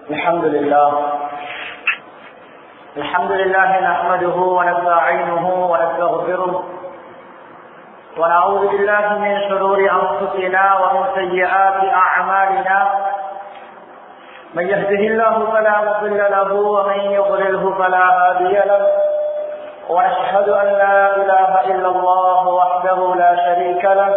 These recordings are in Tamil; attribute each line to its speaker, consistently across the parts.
Speaker 1: الحمد لله الحمد لله نحمده ونستعينه ونستغفره ونعوذ بالله من شرور أنفسنا ومن سيئات أعمالنا من يهده الله فلا مضل له ومن يضلله فلا هادي له ونشهد أن لا إله إلا الله وحده لا شريك له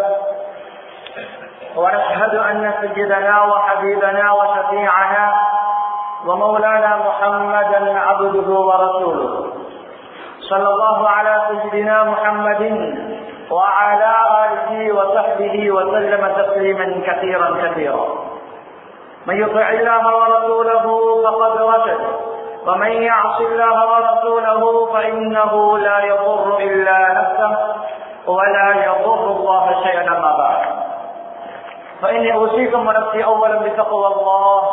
Speaker 1: ونشهد أن سيدنا وحبيبنا وشفيعنا ومولانا محمدا عبده ورسوله صلى الله على سيدنا محمد وعلى آله وصحبه وسلم تسليما كثيرا كثيرا من يطع الله ورسوله فقد رشد ومن يعص الله ورسوله فإنه لا يضر إلا نفسه ولا يضر الله شيئا ما بعد فإني أوصيكم ونفسي أولا بتقوى الله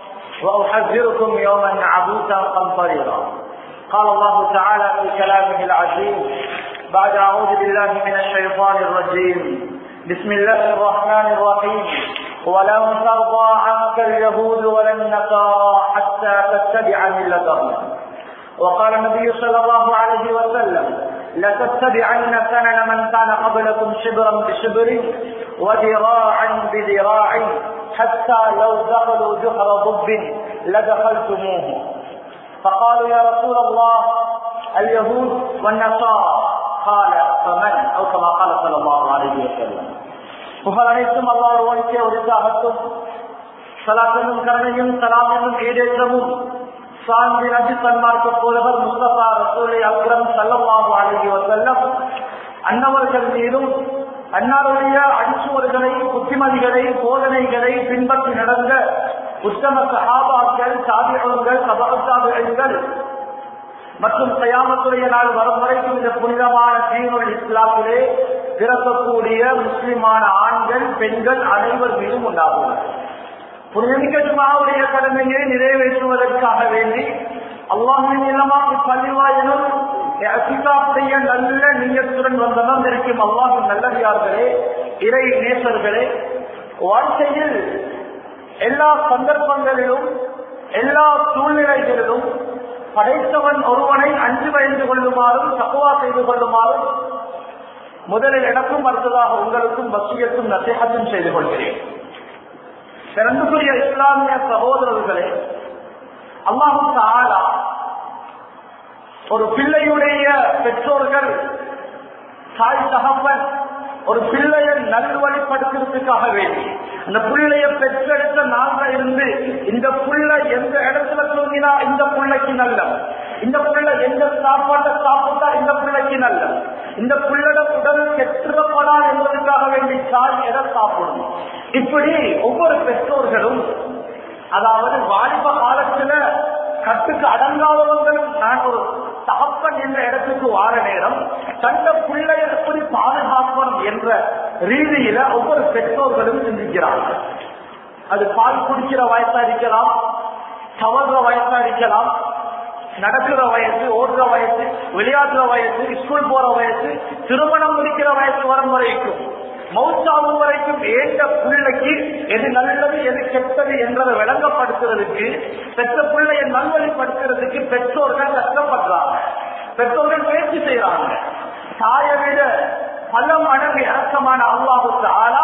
Speaker 1: وأحذركم يوما عبوسا قمطريرا قال الله تعالى في كلامه العزيز بعد أعوذ بالله من الشيطان الرجيم بسم الله الرحمن الرحيم ولن ترضى عنك اليهود ولا النصارى حتى تتبع ملتهم وقال النبي صلى الله عليه وسلم لتتبعن سنن من كان قبلكم شبرا بشبر وذراعا بذراع حتى لو دخلوا جحر ضب لدخلتموه فقالوا يا رسول الله اليهود والنصارى قال فمن او كما قال صلى الله عليه وسلم புகழ் அனைத்தும் அல்லா ஒருவனுக்கே உரித்தாகட்டும் சலாத்தனும் கருணையும் சலாம் என்னும் ஈடேற்றமும் சாந்தி நபி சன்மார்க்க போலவர் முஸ்தபா ரசூலை அக்ரம் சல்லல்லாஹு அலைஹி வஸல்லம் அன்னவர்கள் மீதும் அன்னாருடைய அடிச்சுவர்களை புத்திமதிகளை போதனைகளை பின்பற்றி நடந்த உத்தம சஹாபாக்கள் சாதிகள் சபாசாபிகள் மற்றும் கயாமத்துடைய நாள் வரும் வரைக்கும் இந்த புனிதமான தீனுல் இஸ்லாத்திலே பிறக்கக்கூடிய முஸ்லிமான ஆண்கள் பெண்கள் அனைவர் மீதும் உண்டாகும் புனிதமிக்க ஜுமாவுடைய கடமையை நிறைவேற்றுவதற்காக வேண்டி அல்லாஹின் இல்லமாக பள்ளிவாயினும் அசிகாவுடைய நல்ல நீயத்துடன் வந்தனம் இருக்கும் அல்லாஹின் நல்லடியார்களே இறை நேசர்களே வாழ்க்கையில் எல்லா சந்தர்ப்பங்களிலும் எல்லா சூழ்நிலைகளிலும் படைத்தவன் ஒருவனை அஞ்சு வயந்து கொள்ளுமாறும் தக்குவா செய்து கொள்ளுமாறும் முதலில் எனக்கும் அடுத்ததாக உங்களுக்கும் பக்தியத்தும் நசேகத்தும் செய்து கொள்கிறேன் சிறந்துக்குரிய இஸ்லாமிய சகோதரர்களே அல்லாஹும் தாலா ஒரு பிள்ளையுடைய பெற்றோர்கள் தாய் தகப்பன் ஒரு பிள்ளையை நல்வழிப்படுத்துறதுக்காக வேண்டி அந்த பிள்ளைய பெற்றெடுத்த நாங்க இருந்து இந்த புள்ள எந்த இடத்துல தூங்கினா இந்த பிள்ளைக்கு நல்ல இந்த பிள்ளை எந்த சாப்பாட்டை சாப்பிட்டா இந்த பிள்ளைக்கு நல்ல இந்த பிள்ளட உடல் கெட்டுறப்படா என்பதற்காக வேண்டி தாய் எதை சாப்பிடணும் இப்படி ஒவ்வொரு பெற்றோர்களும் அதாவது வாலிப காலத்துல கட்டுக்கு அடங்காதவங்களும் நான் ஒரு தகப்பன் என்ற இடத்துக்கு வார நேரம் தந்த பிள்ளை எப்படி பாதுகாக்கணும் என்ற ரீதியில ஒவ்வொரு பெற்றோர்களும் சிந்திக்கிறார்கள் அது பால் குடிக்கிற வயசா இருக்கலாம் தவறுற வயசா இருக்கலாம் நடக்கிற வயசு ஓடுற வயசு விளையாடுற வயசு ஸ்கூல் போற வயசு திருமணம் முடிக்கிற வயசு வரும் வரைக்கும் மௌத்தாகும் வரைக்கும் ஏற்ற பிள்ளைக்கு எது நல்லது எது கெட்டது என்றதை விளங்கப்படுத்துறதுக்கு பெற்ற பிள்ளையை நல்வழிப்படுத்துறதுக்கு பெற்றோர்கள் கஷ்டப்படுறாங்க பெற்றோர்கள் முயற்சி செய்யறாங்க தாயை விட பல மடங்கு இறக்கமான அல்லாஹுக்கு ஆளா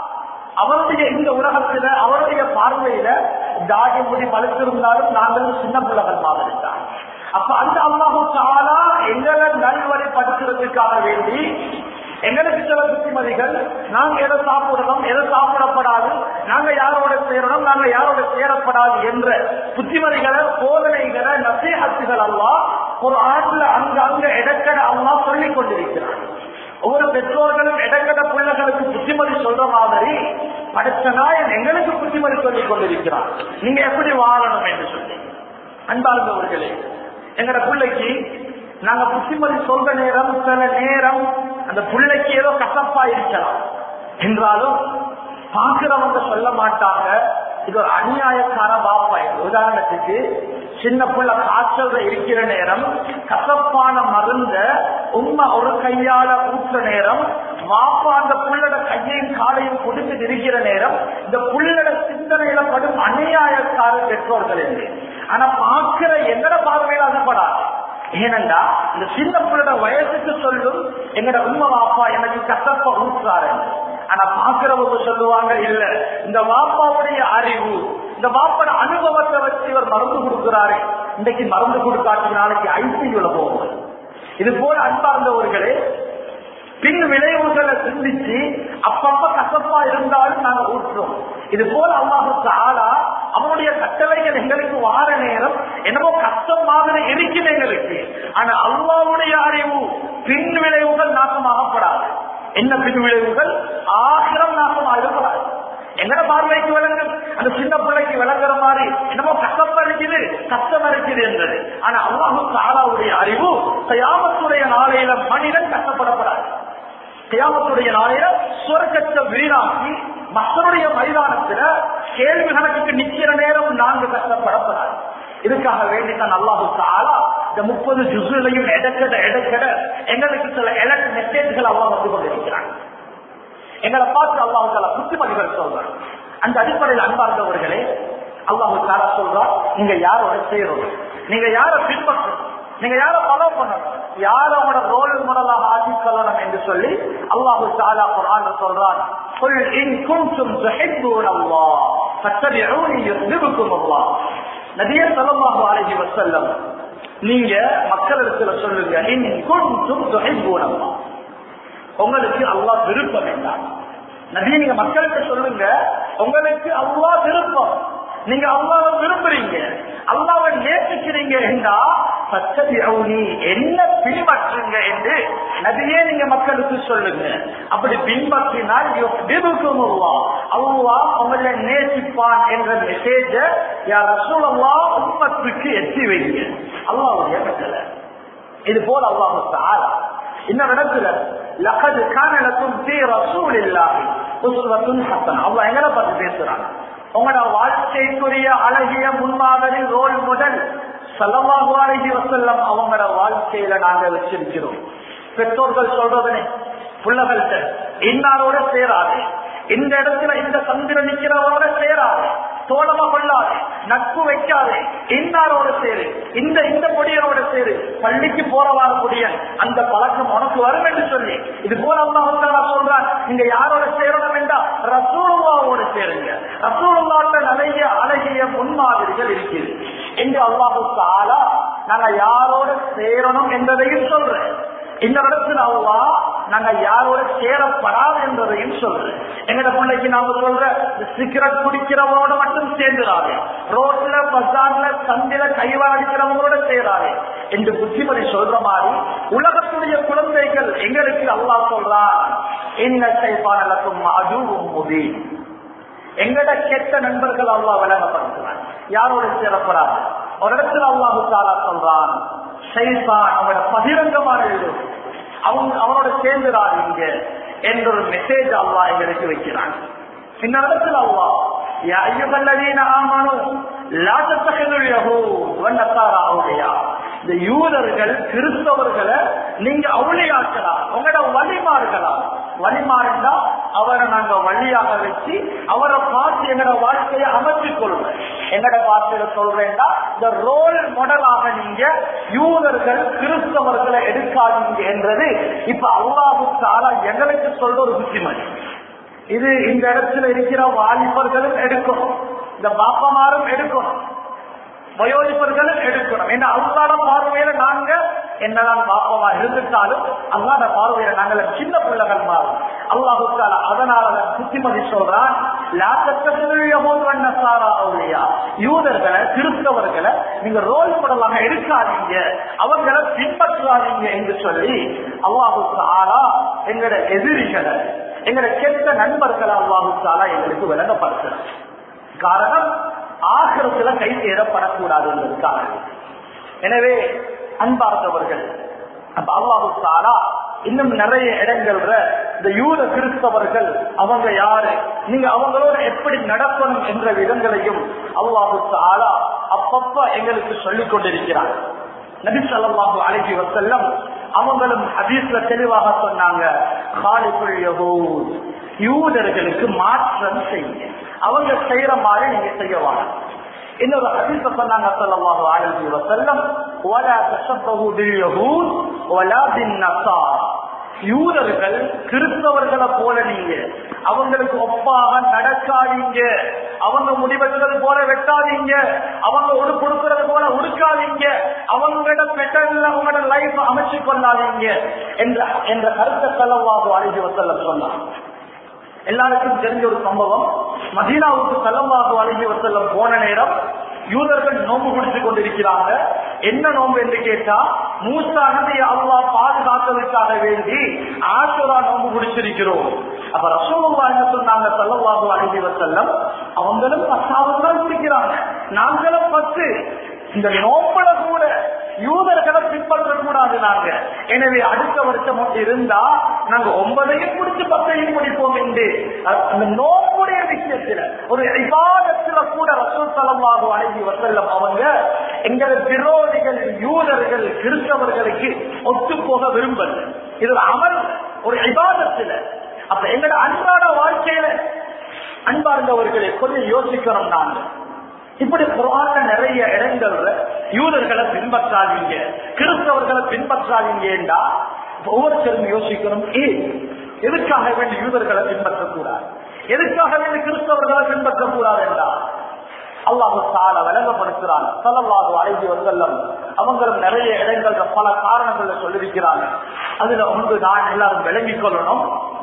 Speaker 1: அவருடைய இந்த உலகத்துல அவருடைய பார்வையில தாடி முடி பழுத்திருந்தாலும் நாங்கள் சின்ன பிள்ளைகள் மாதிரி தான் அப்ப அந்த அல்லாஹு ஆளா எங்களை நல்வழிப்படுத்துறதுக்காக வேண்டி எங்களுக்கு சில புத்திமதிகள் நாங்க எதை சாப்பிடணும் எதை சாப்பிடப்படாது நாங்க யாரோட சேரணும் நாங்க யாரோட சேரப்படாது என்ற புத்திமதிகளை போதனைகளை நசேகத்துகள் அல்லா ஒரு ஆண்டுல அங்க அங்க இடக்கட அல்லா சொல்லிக் கொண்டிருக்கிறார் ஒவ்வொரு பெற்றோர்களும் இடக்கட பிள்ளைகளுக்கு புத்திமதி சொல்ற மாதிரி அடுத்த நாயன் எங்களுக்கு புத்திமதி சொல்லிக் கொண்டிருக்கிறார் நீங்க எப்படி வாழணும் என்று சொல்லி அன்பார்ந்தவர்களே எங்கட பிள்ளைக்கு நாங்க புத்திமதி சொல்ற நேரம் சில நேரம் அந்த பிள்ளைக்கு ஏதோ கசப்பா இருக்கலாம் என்றாலும் பாக்குறவங்க சொல்ல மாட்டாங்க இது ஒரு அநியாயக்கார பாப்பா உதாரணத்துக்கு சின்ன புள்ள காய்ச்சல் இருக்கிற நேரம் கசப்பான மருந்த உண்மை ஒரு கையால ஊற்ற நேரம் வாப்பா அந்த புள்ளட கையையும் காலையும் கொடுத்து இருக்கிற நேரம் இந்த புள்ளட சிந்தனையில படும் அநியாயக்கார பெற்றோர்கள் என்று ஆனா பார்க்கிற எங்கட பார்வையில அது படாது ஏனென்றா இந்த சின்ன பிள்ளோட வயசுக்கு சொல்லும் எங்கட உண்மை வாப்பா எனக்கு கசப்ப ஊற்றுறாரு ஆனா பாக்குறவங்க சொல்லுவாங்க இல்ல இந்த வாப்பாவுடைய அறிவு இந்த வாப்பட அனுபவத்தை வச்சு இவர் மருந்து கொடுக்கிறாரு இன்னைக்கு மருந்து கொடுக்காட்டி நாளைக்கு ஐசியூல போவார் இது போல அன்பார்ந்தவர்களே பின் விளைவுகளை சிந்திச்சு அப்பப்ப கசப்பா இருந்தாலும் நாங்க ஊற்றுறோம் இது போல அல்லாஹுக்கு ஆளா அவனுடைய கட்டளைகள் எங்களுக்கு வார நேரம் என்னமோ கஷ்டமாக இருக்குது எங்களுக்கு ஆனா அல்லாவுடைய அறிவு பின் விளைவுகள் நாசமாகப்படாது என்ன பின் விளைவுகள் ஆகிரம் நாசமாகப்படாது எங்கட பார்வைக்கு விளங்கும் அந்த சின்ன பிள்ளைக்கு விளங்குற மாதிரி என்னமோ கஷ்டம் இருக்குது கஷ்டம் இருக்குது என்றது ஆனா அல்லாஹுக்கு ஆளாவுடைய அறிவு தயாமத்துடைய நாளையில மனிதன் கஷ்டப்படப்படாது தியாகத்துடைய நாளையில சுவர்க்கத்தை வீணாக்கி மக்களுடைய மைதானத்துல கேள்வி கணக்குக்கு நிக்கிற நேரம் நான்கு கஷ்டப்படப்படாது இதுக்காக வேண்டித்தான் அல்லாஹு தாலா இந்த முப்பது ஜுசுலையும் எடக்கட எடக்கட எங்களுக்கு சில எலக்ட் மெசேஜ்கள் அல்லாஹ் வந்து கொண்டிருக்கிறாங்க எங்களை பார்த்து அல்லாஹு தாலா புத்திமதிகள் சொல்றாங்க அந்த அடிப்படையில் அன்பார்ந்தவர்களே அல்லாஹு தாலா சொல்றார் நீங்க யாரோட செய்யணும் நீங்க யார பின்பற்றணும் நீங்க யார ஃபாலோ பண்ணணும் யார அவனோட ரோல் மாடலாக ஆக்கிக்கொள்ளணும் என்று சொல்லி அல்லாஹு தாலா குரான் சொல்றான் قل إن كنتم تحبون الله فاتبعوني يحببكم الله நபியே ஸல்லல்லாஹு அலைஹி வஸல்லம் நீங்க மக்களிடத்துல சொல்லுங்க இன் குன்தும் துஹிப்பூன அல்லாஹ் உங்களுக்கு அல்லாஹ் விருப்பம் வேண்டாம் நபியே நீங்க மக்களுக்கு சொல்லுங்க உங்களுக்கு அல்லாஹ் விருப்பம் நீங்க அல்லாவை விரும்புறீங்க அல்லாவை நேசிக்கிறீங்க என்றா சச்சதியவுனி என்ன பின்பற்றுங்க என்று நபியே நீங்க மக்களுக்கு சொல்லுங்க அப்படி பின்பற்றினால் விருக்கும் அவ்வா உங்களை நேசிப்பான் என்ற மெசேஜ யார் ரசூலல்லா உம்மத்துக்கு எட்டி வைங்க அல்லாவுடைய கட்டளை இது போல அல்லாஹு தாலா இன்னொரு இடத்துல லகது கானலக்கும் தீ ரசூல் இல்லாஹி உஸ்வத்துன் ஹசன் அவ்வளவு எங்களை பத்தி பேசுறாங்க உங்களோட வாழ்க்கைக்குரிய அழகிய முன்மாதிரி ரோல் முதல் செலவாக அழகி வசல்லம் அவங்களோட வாழ்க்கையில நாங்க வச்சிருக்கிறோம் பெற்றோர்கள் சொல்றதுனே புள்ளகள்கிட்ட இன்னாரோட சேராது இந்த இடத்துல இந்த சந்திர நிக்கிறவரோட சேராது தோழமா கொள்ளாது நட்பு வைக்காது இன்னாரோட சேரு இந்த இந்த பொடியனோட சேரு பள்ளிக்கு போறவாறு பொடியன் அந்த பழக்கம் உனக்கு வரும் என்று சொல்லி இது போல அல்லாஹ் சொல்றான் நீங்க யாரோட சேரணும் என்றா ரசூலுல்லாவோட சேருங்க ரசூலுல்லாட்ட நிறைய அழகிய முன்மாதிரிகள் இருக்குது என்று அல்லாஹு தாலா நாங்க யாரோட சேரணும் என்பதையும் சொல்றேன் இந்த இடத்துல அவ்வா நாங்க யாரோட சேரப்படாது என்பதையும் சொல்றேன் எங்கட பிள்ளைக்கு நாம சொல்ற சிகரெட் குடிக்கிறவங்களோட மட்டும் சேர்ந்துடாது ரோட்ல பசார்ல சந்தில கைவாடிக்கிறவங்களோட சேராது என்று புத்திமதி சொல்ற மாதிரி உலகத்துடைய குழந்தைகள் எங்களுக்கு அல்லாஹ் சொல்றான் என்ன செய்வானக்கும் அதுவும் முதி எங்கட கெட்ட நண்பர்கள் அல்லா விளங்கப்படுத்துறான் யாரோட சேரப்படாது ஒரு இடத்துல அல்லாஹு தாலா சொல்றான் ஷைதான் அவனோட பகிரங்கமான எழுதும் அவங்க அவனோட சேர்ந்துடாதீங்க என்ற ஒரு மெசேஜ் அல்லா எங்களுக்கு வைக்கிறான் இந்த இடத்துல அல்லா இந்த யூதர்கள் கிறிஸ்தவர்களை நீங்க அவுளியாக்கலாம் உங்களோட வழிமாறுகளா வழிமாறுண்டா அவரை நாங்க வழியாக வச்சு அவரை பார்த்து எங்களோட வாழ்க்கையை அமைத்துக் கொள்வேன் எங்கட வார்த்தையில சொல்றேன்டா இந்த ரோல் மாடலாக நீங்க யூதர்கள் கிறிஸ்தவர்களை எடுக்காதீங்க என்றது இப்ப அல்லாவுக்கால எங்களுக்கு சொல்ற ஒரு புத்திமதி இது இந்த இடத்துல இருக்கிற வாலிபர்களும் எடுக்கணும் இந்த பாப்பமாரும் எடுக்கணும் வயோதிபர்களும் எடுக்கணும் ஏன்னா அல்லாத பார்வையில நாங்க என்னதான் பாப்பமா இருந்துட்டாலும் அல்லாத பார்வையில நாங்கள் சின்ன பிள்ளைகள் மாறும் அல்லாஹுக்கால அதனால புத்திமதி சொல்றான் யூதர்களை கிறிஸ்தவர்களை நீங்க ரோல் மாடலாக எடுக்காதீங்க அவங்களை பின்பற்றாதீங்க என்று சொல்லி அல்லாஹுக்கு ஆளா எங்களோட எதிரிகளை எங்களோட கெட்ட நண்பர்களை அல்லாஹுக்கு ஆளா எங்களுக்கு விளங்கப்படுத்துறோம் காரணம் ஆகிரத்துல கை சேரப்படக்கூடாது என்பதற்காக எனவே அன்பார்ந்தவர்கள் அப்ப அல்லாஹுத்தாலா இன்னும் நிறைய இடங்கள்ல இந்த யூத கிறிஸ்தவர்கள் அவங்க யாரு நீங்க அவங்களோட எப்படி நடக்கணும் என்ற விதங்களையும் அல்லாஹுத்தாலா அப்பப்ப எங்களுக்கு சொல்லிக் கொண்டிருக்கிறார் நபி சொல்லாஹு அழகி வசல்லம் அவங்களும் ஹதீஸ்ல தெளிவாக சொன்னாங்க காலிபுல் யஹூத் யூதர்களுக்கு மாற்றம் செய்யுங்க அவங்க செய்யற மாதிரி நீங்க செய்யவாங்க இன்னொரு ஹதீஸ சொன்னாங்க ஸல்லல்லாஹு அலைஹி வஸல்லம் வலா தஷப்பஹு பில் யஹூத் வலா பின் நஸார் யூதர்கள் கிறிஸ்தவர்களை போல நீங்க அவங்களுக்கு ஒப்பாக நடக்காதீங்க அவங்க முடிவெடுக்கிறது போல வெட்டாதீங்க அவங்க ஒரு கொடுக்கறது போல உடுக்காதீங்க அவங்களோட பெட்டர்ல அவங்களோட லைஃப் அமைச்சு கொள்ளாதீங்க என்ற என்ற கருத்தை செலவாக அழகி வசல்லம் சொன்னாங்க எல்லாருக்கும் தெரிஞ்ச ஒரு சம்பவம் மதீனாவுக்கு செல்லமாக அழகி வசல்லம் போன நேரம் யூதர்கள் நோம்பு பிடிச்சு கொண்டிருக்கிறாங்க என்ன நோம்பு என்று கேட்டா மூசா நபியை அல்லா பாதுகாத்ததற்காக வேண்டி ஆசுரா நோம்பு பிடிச்சிருக்கிறோம் அப்ப ரசோல்லா என்ன சொன்னாங்க சல்லல்லாஹு அலைஹி வஸல்லம் அவங்களும் பத்தாவது தான் பிடிக்கிறாங்க நாங்களும் பத்து இந்த நோம்புல கூட யூதர்களை பின்பற்ற கூடாது நாங்க எனவே அடுத்த வருஷம் இருந்தா நாங்க ஒன்பதையும் முடிச்சு பத்தையும் முடிப்போம் என்று அந்த நோம்புடைய விஷயத்துல ஒரு விவாதத்துல கூட ரசூல் தலமாக அழகி வசல்லம் அவங்க எங்கள் விரோதிகள் யூதர்கள் கிறிஸ்தவர்களுக்கு ஒத்து போக விரும்பல இது ஒரு அமல் ஒரு விவாதத்துல அப்ப எங்களோட அன்றாட வாழ்க்கையில அன்பார்ந்தவர்களை கொஞ்சம் யோசிக்கிறோம் நாங்க இப்படி குரான்ல நிறைய இடங்கள்ல யூதர்களை பின்பற்றாதீங்க கிறிஸ்தவர்களை பின்பற்றாதீங்கடா ஒவ்வொருத்தரும் யோசிக்கணும் ஏ எதுக்காக வேண்டி யூதர்களை பின்பற்றக்கூடாது எதுக்காக வேண்டி கிறிஸ்தவர்களை பின்பற்றக்கூடாது என்றா அல்லாஹு தால விளங்கப்படுத்துறாங்க சல்லல்லாஹு அழகி வசல்லம் அவங்களும் நிறைய இடங்கள்ல பல காரணங்கள்ல சொல்லியிருக்கிறாங்க அதுல ஒன்று நான் எல்லாரும் விளங்கிக் கொள்ளணும்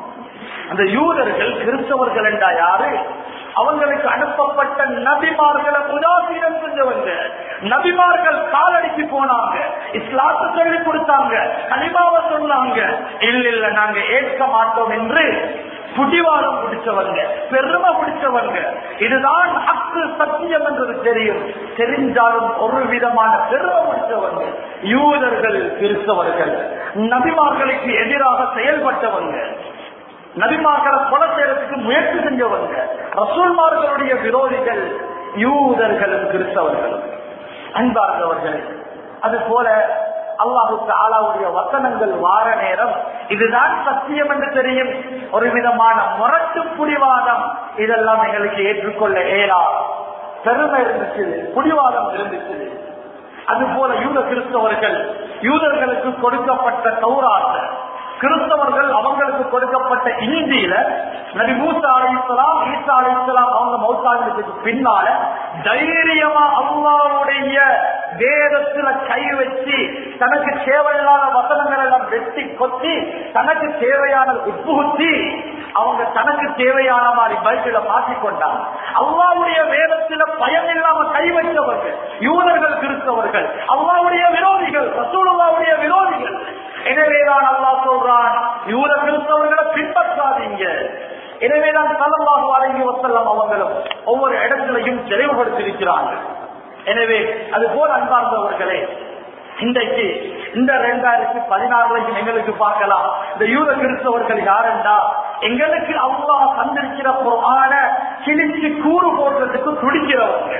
Speaker 1: அந்த யூதர்கள் கிறிஸ்தவர்கள் என்றா யாரு அவங்களுக்கு அனுப்பப்பட்ட நபிமார்களை உதாசீனம் செஞ்சவங்க நபிமார்கள் காலடிக்கு போனாங்க இஸ்லாத்து சொல்லி கொடுத்தாங்க கனிமாவை சொன்னாங்க இல்ல இல்ல நாங்க ஏற்க மாட்டோம் என்று புடிவாதம் பிடிச்சவங்க பெருமை பிடிச்சவங்க இதுதான் ஹக்கு சத்தியம் என்றது தெரியும் தெரிஞ்சாலும் ஒரு விதமான பெருமை பிடிச்சவங்க யூதர்கள் கிறிஸ்தவர்கள் நபிமார்களுக்கு எதிராக செயல்பட்டவங்க நபிமார்களை கொலை செய்யறதுக்கு முயற்சி செஞ்சவங்க ரசூல்மார்களுடைய விரோதிகள் யூதர்களும் கிறிஸ்தவர்களும் அன்பார்ந்தவர்கள் அது போல அல்லாஹுக்கு ஆளாவுடைய வசனங்கள் வார நேரம் இதுதான் சத்தியம் என்று தெரியும் ஒரு விதமான முரட்டு புடிவாதம் இதெல்லாம் எங்களுக்கு ஏற்றுக்கொள்ள இயலா பெருமை இருந்துச்சு புடிவாதம் இருந்துச்சு அது போல யூத கிறிஸ்தவர்கள் யூதர்களுக்கு கொடுக்கப்பட்ட கௌராத்த கிறிஸ்தவர்கள் அவங்களுக்கு கொடுக்கப்பட்ட இந்தியில நபி மூசா அழைத்தலாம் ஈசா அழைத்தலாம் அவங்க மௌசாகிறதுக்கு பின்னால தைரியமா அல்லாவுடைய வேதத்துல கை வச்சு தனக்கு தேவையில்லாத வசனங்கள் எல்லாம் வெட்டி கொத்தி தனக்கு தேவையான உட்புகுத்தி அவங்க தனக்கு தேவையான மாதிரி பைபிள மாற்றிக்கொண்டாங்க அல்லாவுடைய வேதத்துல பயம் இல்லாம கை வச்சவர்கள் யூதர்கள் கிறிஸ்தவர்கள் அல்லாவுடைய விரோதிகள் ரசூலுல்லாவுடைய விரோதிகள் எனவேதான் அல்லா சொல்றான் யூத கிறிஸ்தவர்களை பின்பற்றாதீங்க எனவேதான் தலமாக வழங்கி வசல்லம் அவங்களும் ஒவ்வொரு இடத்திலையும் தெளிவுபடுத்தியிருக்கிறாங்க எனவே அது போல அன்பார்ந்தவர்களே இன்றைக்கு இந்த ரெண்டாயிரத்தி பதினாறுலையும் எங்களுக்கு பார்க்கலாம் இந்த யூத கிறிஸ்தவர்கள் யாருண்டா எங்களுக்கு அவ்வளோ தந்திருக்கிற பொருளான கிழிச்சு கூறு போடுறதுக்கு துடிக்கிறவங்க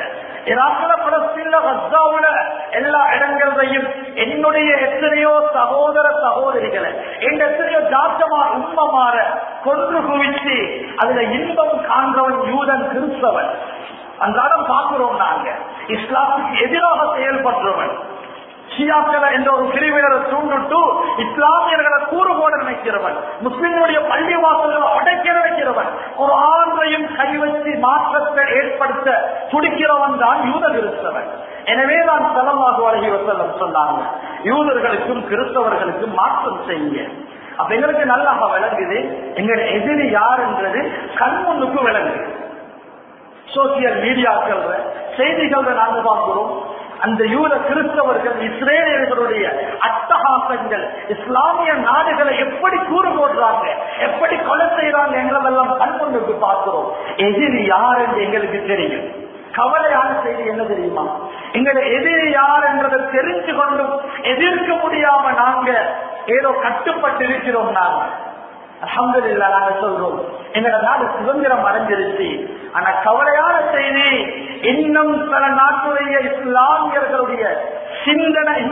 Speaker 1: எல்லா இடங்களையும் என்னுடைய எத்தனையோ சகோதர சகோதரிகளை என் எத்தனையோ ஜாத்தமா உண்மமாற கொன்று குவிச்சு அதுல இன்பம் காண்றவன் யூதன் கிறிஸ்தவன் அன்றாடம் பார்க்கிறோம் நாங்க இஸ்லாமுக்கு எதிராக செயல்படுறவன் ஷியாக்களை என்ற ஒரு பிரிவினரை தூண்டுட்டு இஸ்லாமியர்களை கூறு போட நினைக்கிறவன் முஸ்லிம்களுடைய பள்ளி வாசல்களை உடைக்க நினைக்கிறவன் ஒரு ஆண்மையும் கை வச்சு மாற்றத்தை ஏற்படுத்த துடிக்கிறவன் தான் யூத கிறிஸ்தவன் எனவே தான் செலவாக வழங்கி வசல்லம் சொன்னாங்க யூதர்களுக்கும் கிறிஸ்தவர்களுக்கும் மாற்றம் செய்யுங்க அப்ப எங்களுக்கு நல்லாக விளங்குது எங்கள் எதிரி யாருன்றது கண்முன்னுக்கு விளங்குது சோசியல் மீடியாக்கள் செய்திகள் நாங்க பார்க்கிறோம் அந்த யூத கிறிஸ்தவர்கள் இஸ்ரேலியர்களுடைய அட்டகாசங்கள் இஸ்லாமிய நாடுகளை எப்படி கூறு போடுறாங்க எப்படி கொலை செய்யறாங்க என்றதெல்லாம் கண்கொண்டு பார்க்கிறோம் எதிரி யார் என்று எங்களுக்கு தெரியும் கவலையான செய்தி என்ன தெரியுமா எங்களை எதிரி யார் என்றதை தெரிஞ்சு கொண்டும் எதிர்க்க முடியாம நாங்க ஏதோ கட்டுப்பட்டு இருக்கிறோம் நாங்க அலமதுல்லா நாங்க சொல்றோம் எங்களோட நாடு சுதந்திரம் அடைஞ்சிருச்சு ஆனா கவலையான செய்தி இன்னும் சில நாட்டுடைய இஸ்லாமியர்களுடைய சிந்தனை இன்னும் சில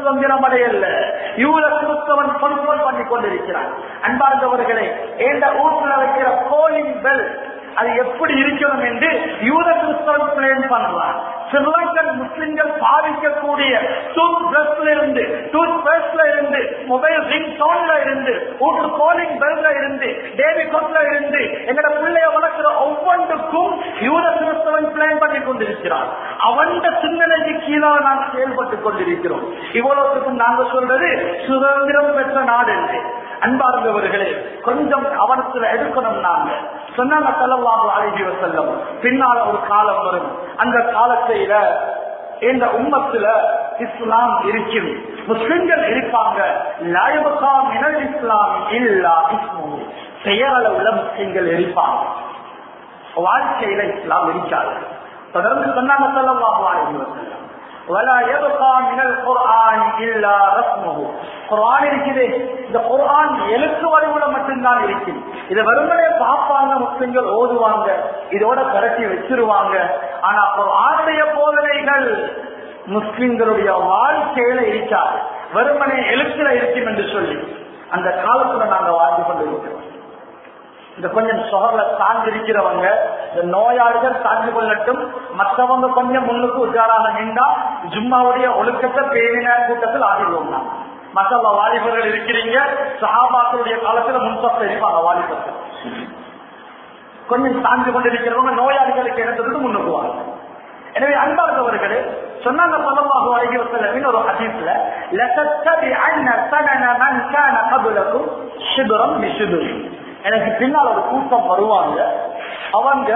Speaker 1: சுதந்திரம் அடையல யூத கிறிஸ்தவன் கண்ட்ரோல் பண்ணி கொண்டிருக்கிறான் அன்பார்ந்தவர்களே எந்த ஊர்ல வைக்கிற கோலிங் பெல் அது எப்படி இருக்கணும் என்று யூத கிறிஸ்தவன் பிளேன் பண்றான் ஸ்ரீலங்கன் முஸ்லிம்கள் பாதிக்கக்கூடிய டூத் பிரஷ்ல இருந்து டூத் பேஸ்ட்ல இருந்து மொபைல் ரிங் டோன்ல இருந்து ஊட்டு கோலிங் பெல்ல இருந்து டேவி கொட்ல இருந்து எங்கட பிள்ளைய வளர்க்கிற ஒவ்வொன்றுக்கும் யூத கிறிஸ்தவன் பிளான் பண்ணி கொண்டிருக்கிறான் அவன் சிந்தனைக்கு கீழாக நாங்கள் செயல்பட்டுக் கொண்டிருக்கிறோம் இவ்வளவுக்கும் நாங்க சொல்றது சுதந்திரம் பெற்ற நாடு என்று அன்பார்ந்தவர்களே கொஞ்சம் கவனத்துல எடுக்கணும் நாங்க சொன்னாங்க செலவாக அழகி செல்லும் பின்னால் ஒரு காலம் வரும் அந்த காலத்தையில இந்த உம்மத்துல இஸ்லாம் இருக்கும் முஸ்லிம்கள் இருப்பாங்க லாயபகாம் இனல் இஸ்லாம் இல்லா இஸ்மு பெயரளவுல முஸ்லிம்கள் இருப்பாங்க வாழ்க்கையில இஸ்லாம் இருக்காது தொடர்ந்து சொன்னாங்க செலவாக அழகி செல்லும் ولا يبقى من القرآن إلا رسمه குர்ஆன் இருக்குது இந்த குர்ஆன் எழுத்து வடிவுல மட்டும்தான் இருக்கும் இதை வெறுமனே பார்ப்பாங்க முஸ்லிம்கள் ஓதுவாங்க இதோட கரட்டி வச்சிருவாங்க ஆனா குர்ஆனுடைய போதனைகள் முஸ்லிம்களுடைய வாழ்க்கையில இருக்காது வெறுமனே எழுத்துல இருக்கும் என்று சொல்லி அந்த காலத்துல நாங்க வாழ்ந்து கொண்டிருக்கிறோம் இந்த கொஞ்சம் சொகர்ல சார்ந்திருக்கிறவங்க இந்த நோயாளிகள் சார்ந்து கொள்ளட்டும் மற்றவங்க கொஞ்சம் முன்னுக்கு உஜாராக நின்றா ஜும்மாவுடைய ஒழுக்கத்தை பேரின கூட்டத்தில் ஆகிடுவோம் நான் மற்ற வாலிபர்கள் இருக்கிறீங்க சஹாபாக்களுடைய காலத்துல முன்சப்த இருப்பாங்க வாலிபர்கள் கொஞ்சம் சார்ந்து கொண்டிருக்கிறவங்க நோயாளிகளுக்கு இடத்துக்கு முன்னுக்கு வாங்க எனவே அன்பார்ந்தவர்களே சொன்னாங்க சொல்லமாக அழகி வசல்லம் ஒரு ஹதீஸ்ல லசத்தபி அன்ன சனன மன் கான கபுலக்கும் சிபுரம் மிசுபுரி எனக்கு பின்னால் ஒரு கூட்டம் வருவாங்க அவங்க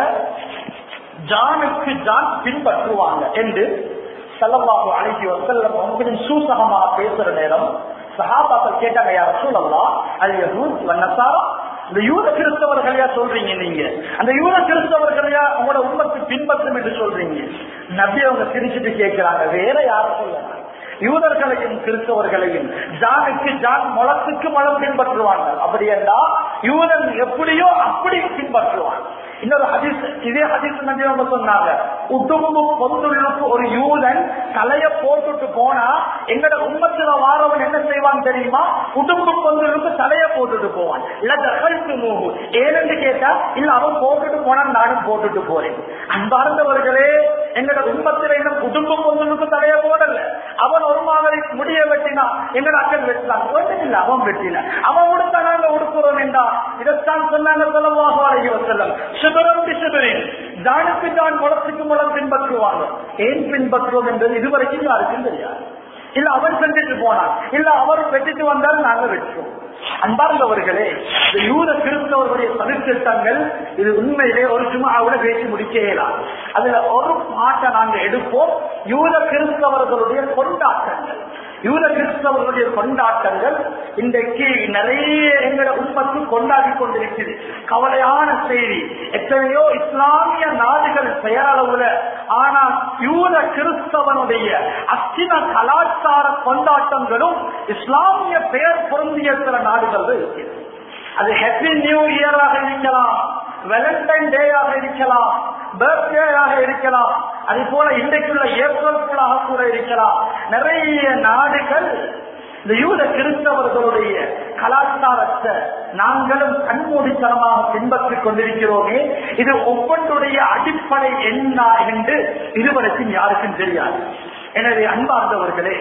Speaker 1: ஜானுக்கு ஜான் பின்பற்றுவாங்க என்று செல்லவாக அழகி வசல்லம் கொஞ்சம் சூசகமாக பேசுற நேரம் சஹாபாக்கள் கேட்டாங்க யார் சூழல்லாம் அது வண்ணசாரா இந்த யூத கிறிஸ்தவர்களையா சொல்றீங்க நீங்க அந்த யூத கிறிஸ்தவர்களையா உங்களோட உண்மத்து பின்பற்றும் என்று சொல்றீங்க நபி அவங்க சிரிச்சுட்டு கேட்கிறாங்க வேற யார சொல்லலாம் யூதர்களையும் கிறிஸ்தவர்களையும் ஜானுக்கு ஜான் முளத்துக்கு மலம் பின்பற்றுவாங்க அப்படி என்றா யூதன் எப்படியோ அப்படி பின்பற்றுவான் இன்னொரு ஹதீஸ் இதே ஹதீஸ் நம்பி அவங்க சொன்னாங்க உடும்பு பொந்துள்ளுக்கு ஒரு யூதன் தலைய போட்டுட்டு போனா எங்கட உண்மத்துல வாரவன் என்ன செய்வான் தெரியுமா உடும்பு பொந்துள்ளுக்கு தலைய போட்டுட்டு போவான் இல்ல தகழ்த்து மூகு ஏனென்று கேட்டா இல்ல அவன் போட்டுட்டு போனா நானும் போட்டுட்டு போறேன் அன்பார்ந்தவர்களே எங்கட உண்மத்துல இன்னும் குடும்ப பொந்துளுக்கு தலைய போடல அவன் ஒரு மாதிரி முடிய வெட்டினா எங்கட அக்கன் வெட்டினான் ஒன்றும் இல்ல அவன் வெட்டின அவன் உடுத்த நாங்க உடுக்குறோம் என்றா இதைத்தான் சொன்னாங்க சொல்லவாக அழகி வசல்லம் சிபரம் சிபரின் ஜானுக்கு ஜான் முளத்துக்கு முளம் பின்பற்றுவாங்க ஏன் பின்பற்றுவோம் என்பது இதுவரைக்கும் யாருக்கும் தெரியாது இல்ல அவன் செஞ்சுட்டு போனான் இல்ல அவர் வெட்டிட்டு வந்தால் நாங்க வெட்டுவோம் அன்பார்ந்தவர்களே இந்த யூத கிறிஸ்தவர்களுடைய சதித்திட்டங்கள் இது உண்மையிலே ஒரு சும்மாவோட பேசி முடிக்க இயலாது அதுல ஒரு பாட்டை நாங்க எடுப்போம் யூத கிறிஸ்தவர்களுடைய கொண்டாட்டங்கள் யூத கிறிஸ்தவர்களுடைய கொண்டாட்டங்கள் இன்றைக்கு நிறைய எங்களை உற்பத்தி கொண்டாடி கொண்டிருக்கிறது கவலையான செய்தி எத்தனையோ இஸ்லாமிய நாடுகள் பெயரளவுல ஆனா யூத கிறிஸ்தவனுடைய அச்சின கலாச்சார கொண்டாட்டங்களும் இஸ்லாமிய பெயர் பொருந்திய சில நாடுகள் இருக்கிறது அது ஹெப்பி நியூ இயராக இருக்கலாம் வேலண்டைன் டேயாக இருக்கலாம் பர்த்டேயாக இருக்கலாம் அதே போல இன்றைக்குள்ள ஏப்ரல் ஃபுல்லாக கூட இருக்கலாம் நிறைய நாடுகள் இந்த யூத கிறிஸ்தவர்களுடைய கலாச்சாரத்தை நாங்களும் கண்மூடித்தனமாக பின்பற்றிக் கொண்டிருக்கிறோமே இது ஒவ்வொன்றுடைய அடிப்படை என்ன என்று இதுவரைக்கும் யாருக்கும் தெரியாது எனவே அன்பார்ந்தவர்களே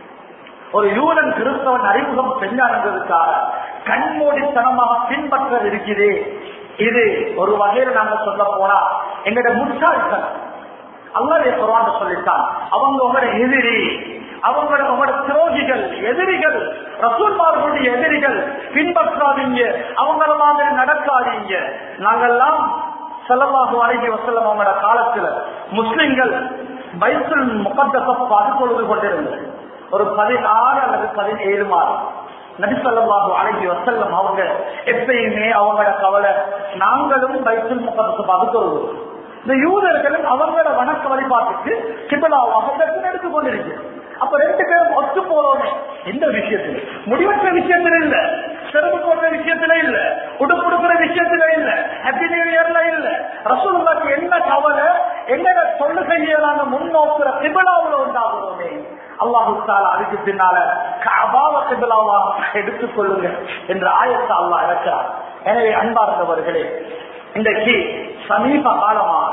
Speaker 1: ஒரு யூதன் கிறிஸ்தவன் அறிமுகம் செஞ்சாங்கிறதுக்காக கண்மூடித்தனமாக பின்பற்ற இருக்குது இது ஒரு வகையில நாங்க சொல்ல போனா எங்கட முட்டாள்கள் அல்லவே குரான் சொல்லிட்டான் அவங்க உங்களோட எதிரி அவங்களோட உங்களோட துரோகிகள் எதிரிகள் ரசூல்மார்களுடைய எதிரிகள் பின்பற்றாதீங்க அவங்கள மாதிரி நடக்காதீங்க நாங்கெல்லாம் செலவாக அழகி வசல்லம் அவங்களோட காலத்துல முஸ்லிம்கள் பைசுல் முகத்தச பார்த்து தொழுது கொண்டிருந்தது ஒரு பதினாறு அல்லது பதினேழு மாதம் நபிசல்லாஹு அழகி வசல்லம் அவங்க எப்பயுமே அவங்களோட கவலை நாங்களும் பைசுல் முகத்தச பார்த்து தொழுவோம் இந்த யூதர்களும் அவங்களோட வணக்க வழிபாட்டுக்கு கிபலாவாக தர்சனம் எடுத்துக் கொண்டிருக்கிறோம் அப்ப ரெண்டு பேரும் ஒத்து போறோமே எந்த விஷயத்துல முடிவற்ற விஷயத்துல இல்ல சிறப்பு போடுற விஷயத்துல இல்ல உடுப்புடுக்கிற விஷயத்துல இல்ல ஹாப்பி நியூ இயர்ல இல்ல ரசூலுல்லாக்கு என்ன கவலை எங்க தொழுகையை நாங்க முன்னோக்குற கிபலாவுல உண்டாகிறோமே அல்லாஹு தாலா அதுக்கு பின்னால கபாவ கிபிலாவாக எடுத்துக் கொள்ளுங்க என்ற ஆயத்தை அல்லாஹ் இறக்கிறார் எனவே அன்பார்ந்தவர்களே இன்றைக்கு சமீப காலமாக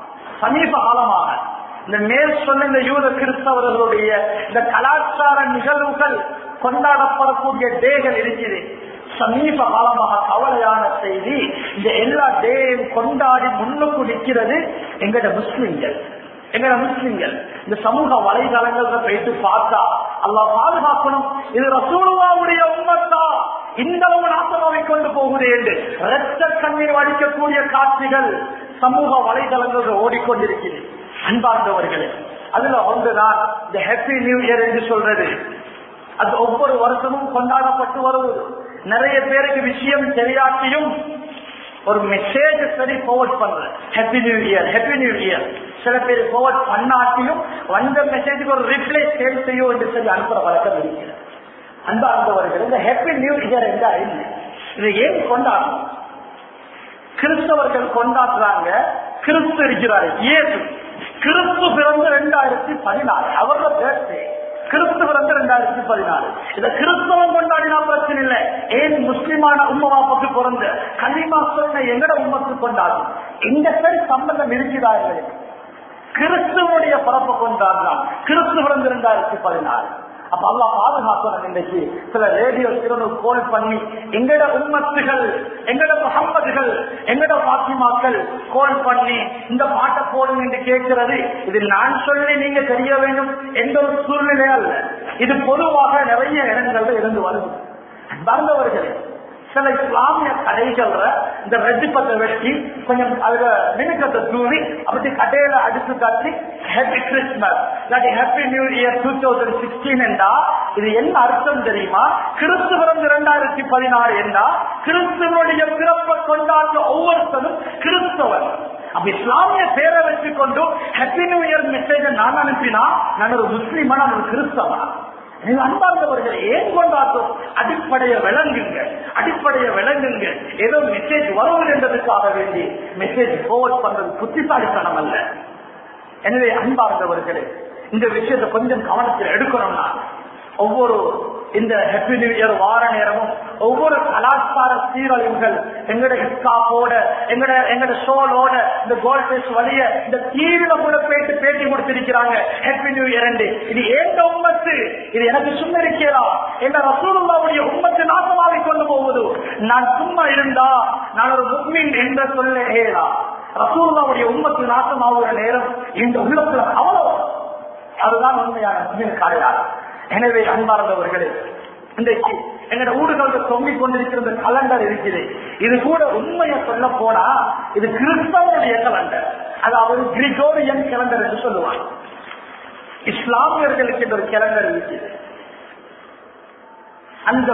Speaker 1: சமீப காலமாக இந்த மேல் சொன்ன இந்த யூத கிறிஸ்தவர்களுடைய இந்த கலாச்சார நிகழ்வுகள் கொண்டாடப்படக்கூடிய டேகள் இருக்குது சமீப காலமாக கவலையான செய்தி இந்த எல்லா டேயும் கொண்டாடி முன்னுக்கு நிற்கிறது எங்கட முஸ்லிம்கள் எங்கட முஸ்லிம்கள் இந்த சமூக வலைதளங்கள்ல போயிட்டு பார்த்தா அல்லா பாதுகாக்கணும் இது ரசூலுவாவுடைய உண்மத்தா இந்த அளவு நாசமாவை கொண்டு போகுது என்று ரத்த கண்ணீர் வடிக்கக்கூடிய காட்சிகள் சமூக வலைதளங்கள் ஓடிக்கொண்டிருக்கிறது அன்பார்ந்தவர்களே அதுல ஒன்றுதான் இந்த ஹாப்பி நியூ இயர் என்று சொல்றது அது ஒவ்வொரு வருஷமும் கொண்டாடப்பட்டு வருவது நிறைய பேருக்கு விஷயம் தெரியாட்டியும் ஒரு மெசேஜ் சரி forward பண்றேன் happy new year happy new year சில பேர் forward பண்ணாட்டியும் வந்த மெசேஜுக்கு ஒரு ரிப்ளை சேல் செய்யும் என்று சொல்லி அனுப்புற வழக்கம் இருக்கிறது அன்பார்ந்தவர்கள் இந்த ஹாப்பி நியூ இயர் என்றால் என்ன இதை ஏன் கொண்டாடணும் கிறிஸ்தவர்கள் கொண்டாடுறாங்க கிறிஸ்து இருக்கிறாரு ஏசு கிறிஸ்து பிறந்த ரெண்டாயிரத்தி பதினாறு அவரோட பேர்த்து கிறிஸ்து பிறந்த ரெண்டாயிரத்தி பதினாறு இத கிறிஸ்தவம் கொண்டாடினா பிரச்சனை இல்லை ஏன் முஸ்லிமான உம்மவாப்புக்கு பிறந்த கலிமா சொன்ன எங்கட உம்மத்து கொண்டாடும் இந்த பேர் சம்பந்தம் இருக்கிறா எங்களுக்கு கிறிஸ்துவனுடைய பரப்ப கொண்டாடுறான் கிறிஸ்து பிறந்த ரெண்டாயிரத்தி பதினாறு அப்ப அல்லா பாதுகாக்கணும் இன்றைக்கு சில ரேடியோ சிறனு கோல் பண்ணி எங்கட உம்மத்துகள் எங்கட முகம்மதுகள் எங்கட பாத்திமாக்கள் கோல் பண்ணி இந்த பாட்டை போடுங்க என்று கேட்கிறது இது நான் சொல்லி நீங்க தெரிய வேண்டும் எந்த ஒரு சூழ்நிலையா இல்ல இது பொதுவாக நிறைய இடங்கள்ல இருந்து வருது வந்தவர்களே சில இஸ்லாமிய கடைகள்ல இந்த ரெட்டிப்பத்தை வெட்டி கொஞ்சம் அதுல மினுக்கத்தை தூவி அப்படி கடையில அடிச்சு காட்டி ஹாப்பி கிறிஸ்துமஸ் இல்லாட்டி happy new year two thousand sixteen என்றா இது என்ன அர்த்தம் தெரியுமா கிறிஸ்து பிறந்த இரண்டாயிரத்தி பதினாறு என்றா கிறிஸ்துவனுடைய பிறப்பை கொண்டாடுற ஒவ்வொருத்தரும் கிறிஸ்தவர் அப்ப இஸ்லாமிய பேரை வச்சு கொண்டு ஹாப்பி நியூ இயர் மெசேஜ் நான் அனுப்பினா நான் ஒரு முஸ்லீமா நான் ஒரு கிறிஸ்தவா நீங்க அன்பார்ந்தவர்கள் ஏன் கொண்டாட்டும் அடிப்படைய விளங்குங்க அடிப்படைய விளங்குங்க ஏதோ மெசேஜ் வரும் என்பதற்காக வேண்டி மெசேஜ் forward பண்றது புத்திசாலித்தனம் அல்ல எனவே அன்பார்ந்தவர்களே இந்த விஷயத்தை கொஞ்சம் கவனத்தில் எடுக்கணும்னா ஒவ்வொரு இந்த ஹாப்பி நியூ இயர் வார நேரமும் ஒவ்வொரு கலாச்சார சீரழிவுகள் எங்கட ஹிப்காப்போட எங்கட எங்கட ஷோலோட இந்த கோல்ட் பேஸ் வழிய இந்த டிவில கூட பேட்டு பேட்டி கொடுத்திருக்கிறாங்க ஹாப்பி நியூ இயர் இது ஏந்த உம்மத்து இது எனக்கு சும்மா இருக்கலாம் என்ற ரசூலுல்லாவுடைய உம்மத்து நாசமாகி கொண்டு போவது நான் சும்மா இருந்தா நான் ஒரு முக்மின் என்ற சொல்ல ஏலா ரசூலுல்லாவுடைய உம்மத்து நாசமாகிற நேரம் இந்த உள்ளத்துல அவ்வளவு அதுதான் உண்மையான முக்மின் காடையாளர் எனவே அன்பார்ந்தவர்களே இன்றைக்கு எங்களோட ஊடுகளில் தொங்கிக் கொண்டிருக்கிற இந்த கலண்டர் இருக்குது இது கூட உண்மையை சொல்ல போனா இது கிறிஸ்தவனுடைய கலண்டர் அதாவது கிரிகோரியன் கலண்டர் என்று சொல்லுவாங்க இஸ்லாமியர்களுக்கு இந்த ஒரு கலண்டர் இருக்குது அந்த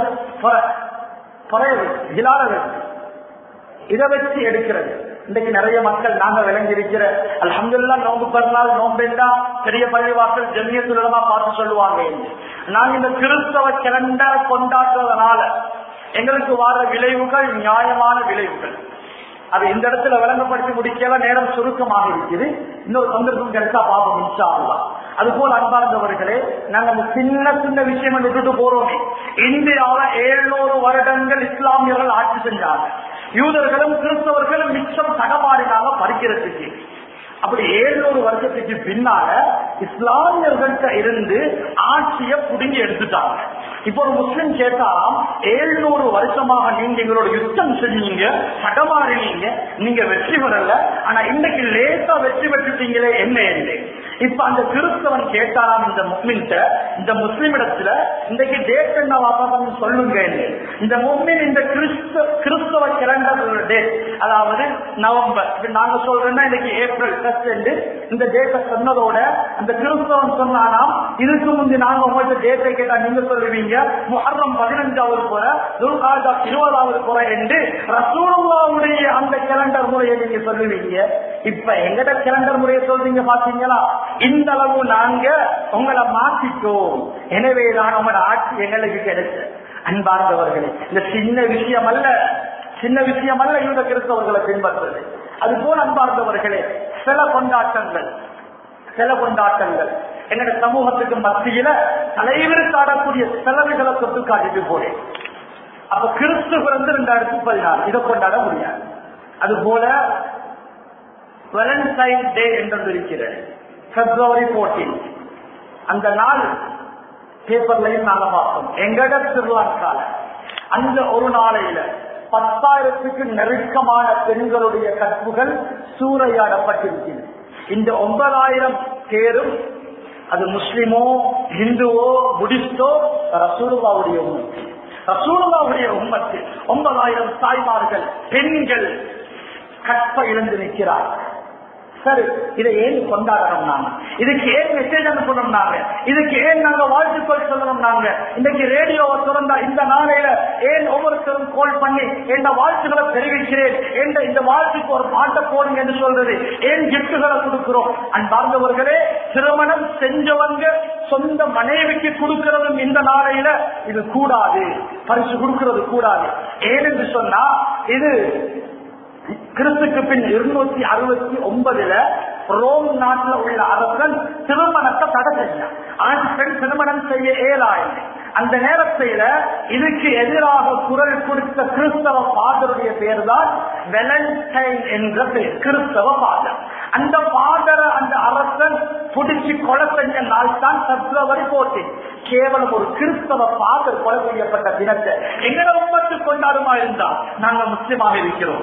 Speaker 1: இதை வச்சு எடுக்கிறது இன்றைக்கு நிறைய மக்கள் நாங்க விளங்கி இருக்கிற அலமதுல்லா நோம்பு பிறநாள் நோம்பெண்டா பெரிய பள்ளிவாசல் ஜெமியத்துலமா பார்த்து சொல்லுவாங்க நாங்க இந்த கிறிஸ்தவ கிளண்டரை கொண்டாடுறதுனால எங்களுக்கு வர விளைவுகள் நியாயமான விளைவுகள் அது இந்த இடத்துல விளங்கப்படுத்தி முடிக்கல நேரம் சுருக்கமாக இருக்குது இன்னொரு சந்தர்ப்பம் கிடைச்சா பாப்போம் இன்ஷா அல்லா அது போல அன்பார்ந்தவர்களே நாங்க சின்ன சின்ன விஷயம் விட்டுட்டு போறோமே இந்தியாவில ஏழுநூறு வருடங்கள் இஸ்லாமியர்கள் ஆட்சி செஞ்சாங்க யூதர்களும் கிறிஸ்தவர்களும் மிச்சம் தடமாறினாங்க பறிக்கிறதுக்கு அப்படி ஏழுநூறு வருஷத்துக்கு பின்னால இஸ்லாமியர்கள்ட்ட இருந்து ஆட்சிய புடுங்கி எடுத்துட்டாங்க இப்போ ஒரு முஸ்லிம் கேட்டாலாம் ஏழுநூறு வருஷமாக நீங்க எங்களோட யுத்தம் செஞ்சீங்க தடமாறினீங்க நீங்க வெற்றி பெறல ஆனா இன்னைக்கு லேசா வெற்றி பெற்றுட்டீங்களே என்ன இல்லை இப்ப அந்த கிறிஸ்தவன் கேட்டாராம் இந்த முஸ்லிம்கிட்ட இந்த முஸ்லிம் இடத்துல இன்றைக்கு டேட் என்ன வாப்பா சொல்லுங்க இந்த முஸ்லிம் இந்த கிறிஸ்த கிறிஸ்தவ கிரண்டர் டேட் அதாவது நவம்பர் இப்ப நாங்க சொல்றோம்னா இன்னைக்கு ஏப்ரல் ஃபர்ஸ்ட் இந்த டேட்டை சொன்னதோட அந்த கிறிஸ்தவன் சொன்னாராம் இதுக்கு முந்தி நாங்க உங்கள்கிட்ட டேட்டை கேட்டா நீங்க சொல்லுவீங்க முஹர்ரம் பதினஞ்சாவது போற துல்காஜா இருபதாவது போற என்று ரசூலுல்லாவுடைய அந்த கேலண்டர் முறையை நீங்க சொல்லுவீங்க இப்ப எங்கட கேலண்டர் முறையை சொல்றீங்க பாத்தீங்களா இந்த அளவு நாங்க உங்களை மாத்திட்டோம் எனவே நான் உங்களோட ஆட்சி எங்களுக்கு கிடைச்ச அன்பார்ந்தவர்களே இந்த சின்ன விஷயம் அல்ல சின்ன விஷயம் அல்ல யூத கிறிஸ்தவர்களை பின்பற்றுறது அது போல அன்பார்ந்தவர்களே சில கொண்டாட்டங்கள் சில கொண்டாட்டங்கள் எங்களுடைய சமூகத்துக்கு மத்தியில தலைவர் காடக்கூடிய செலவுகளை தொட்டு காட்டிட்டு போறேன் அப்ப கிறிஸ்து பிறந்து ரெண்டாயிரத்தி பதினாறு இதை கொண்டாட முடியாது அது போல வேலண்டைன் டே என்று இருக்கிறது பிப்ரவரி போர்டீன் அந்த நாள் பேப்பர்லையும் நாங்க பார்த்தோம் எங்கட திருவிழாக்கால அந்த ஒரு நாளையில பத்தாயிரத்துக்கு நெருக்கமான பெண்களுடைய கற்புகள் சூறையாடப்பட்டிருக்கிறது இந்த ஒன்பதாயிரம் பேரும் அது முஸ்லிமோ இந்துவோ புடிஸ்டோ ரசூலுவாவுடைய உண்மை ரசூலுவாவுடைய உம்மத்து ஒன்பதாயிரம் தாய்மார்கள் பெண்கள் கற்ப இழந்து நிற்கிறார்கள் சரி இதை ஏன் கொண்டாடணும் நாங்க இதுக்கு ஏன் மெசேஜ் அனுப்பணும் நாங்க இதுக்கு ஏன் நாங்க வாழ்த்துக்கள் சொல்லணும் நாங்க இன்னைக்கு ரேடியோவை திறந்தா இந்த நாளையில ஏன் ஒவ்வொருத்தரும் கோல் பண்ணி எந்த வாழ்த்துக்களை தெரிவிக்கிறேன் என்ற இந்த வாழ்த்துக்கு ஒரு பாட்டை போடுங்க என்று சொல்றது ஏன் கிஃப்டுகளை கொடுக்கிறோம் அன்பார்ந்தவர்களே திருமணம் செஞ்சவங்க சொந்த மனைவிக்கு கொடுக்கிறதும் இந்த நாளையில இது கூடாது பரிசு கொடுக்கிறது கூடாது ஏன் என்று சொன்னா இது கிறிஸ்துக்கு பின் இருநூத்தி அறுபத்தி ஒன்பதுல ரோம் நாட்டில் உள்ள அரசன் திருமணத்தை தடை செஞ்சான் ஆண் பெண் திருமணம் செய்ய இயலாயில்லை அந்த நேரத்தில இதுக்கு எதிராக குரல் கொடுத்த கிறிஸ்தவ பாதருடைய பேர் தான் வெலண்டைன் என்ற பேர் கிறிஸ்தவ பாதர் அந்த பாதரை அந்த அரசன் புடிச்சு கொலை செஞ்ச நாள் தான் பிப்ரவரி போட்டேன் கேவலம் ஒரு கிறிஸ்தவ பாதர் கொலை செய்யப்பட்ட தினத்தை எங்களை உண்மத்து கொண்டாடுமா இருந்தா நாங்க முஸ்லிமாக இருக்கிறோம்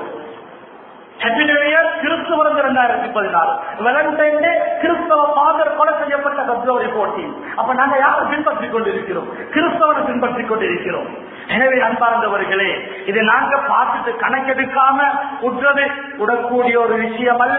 Speaker 1: கிறிஸ்துவர் இரண்டாயிரத்தி பதினாறு வேலண்டைன் டே கிறிஸ்தவ பாதர் கொலை செய்யப்பட்ட பிப்ரவரி போட்டி அப்ப நாங்க யாரை பின்பற்றி கொண்டிருக்கிறோம் கிறிஸ்தவனை பின்பற்றி கொண்டிருக்கிறோம் எனவே அன்பார்ந்தவர்களே இதை நாங்க பார்த்துட்டு கணக்கெடுக்காம உற்றது உடக்கூடிய ஒரு விஷயம் அல்ல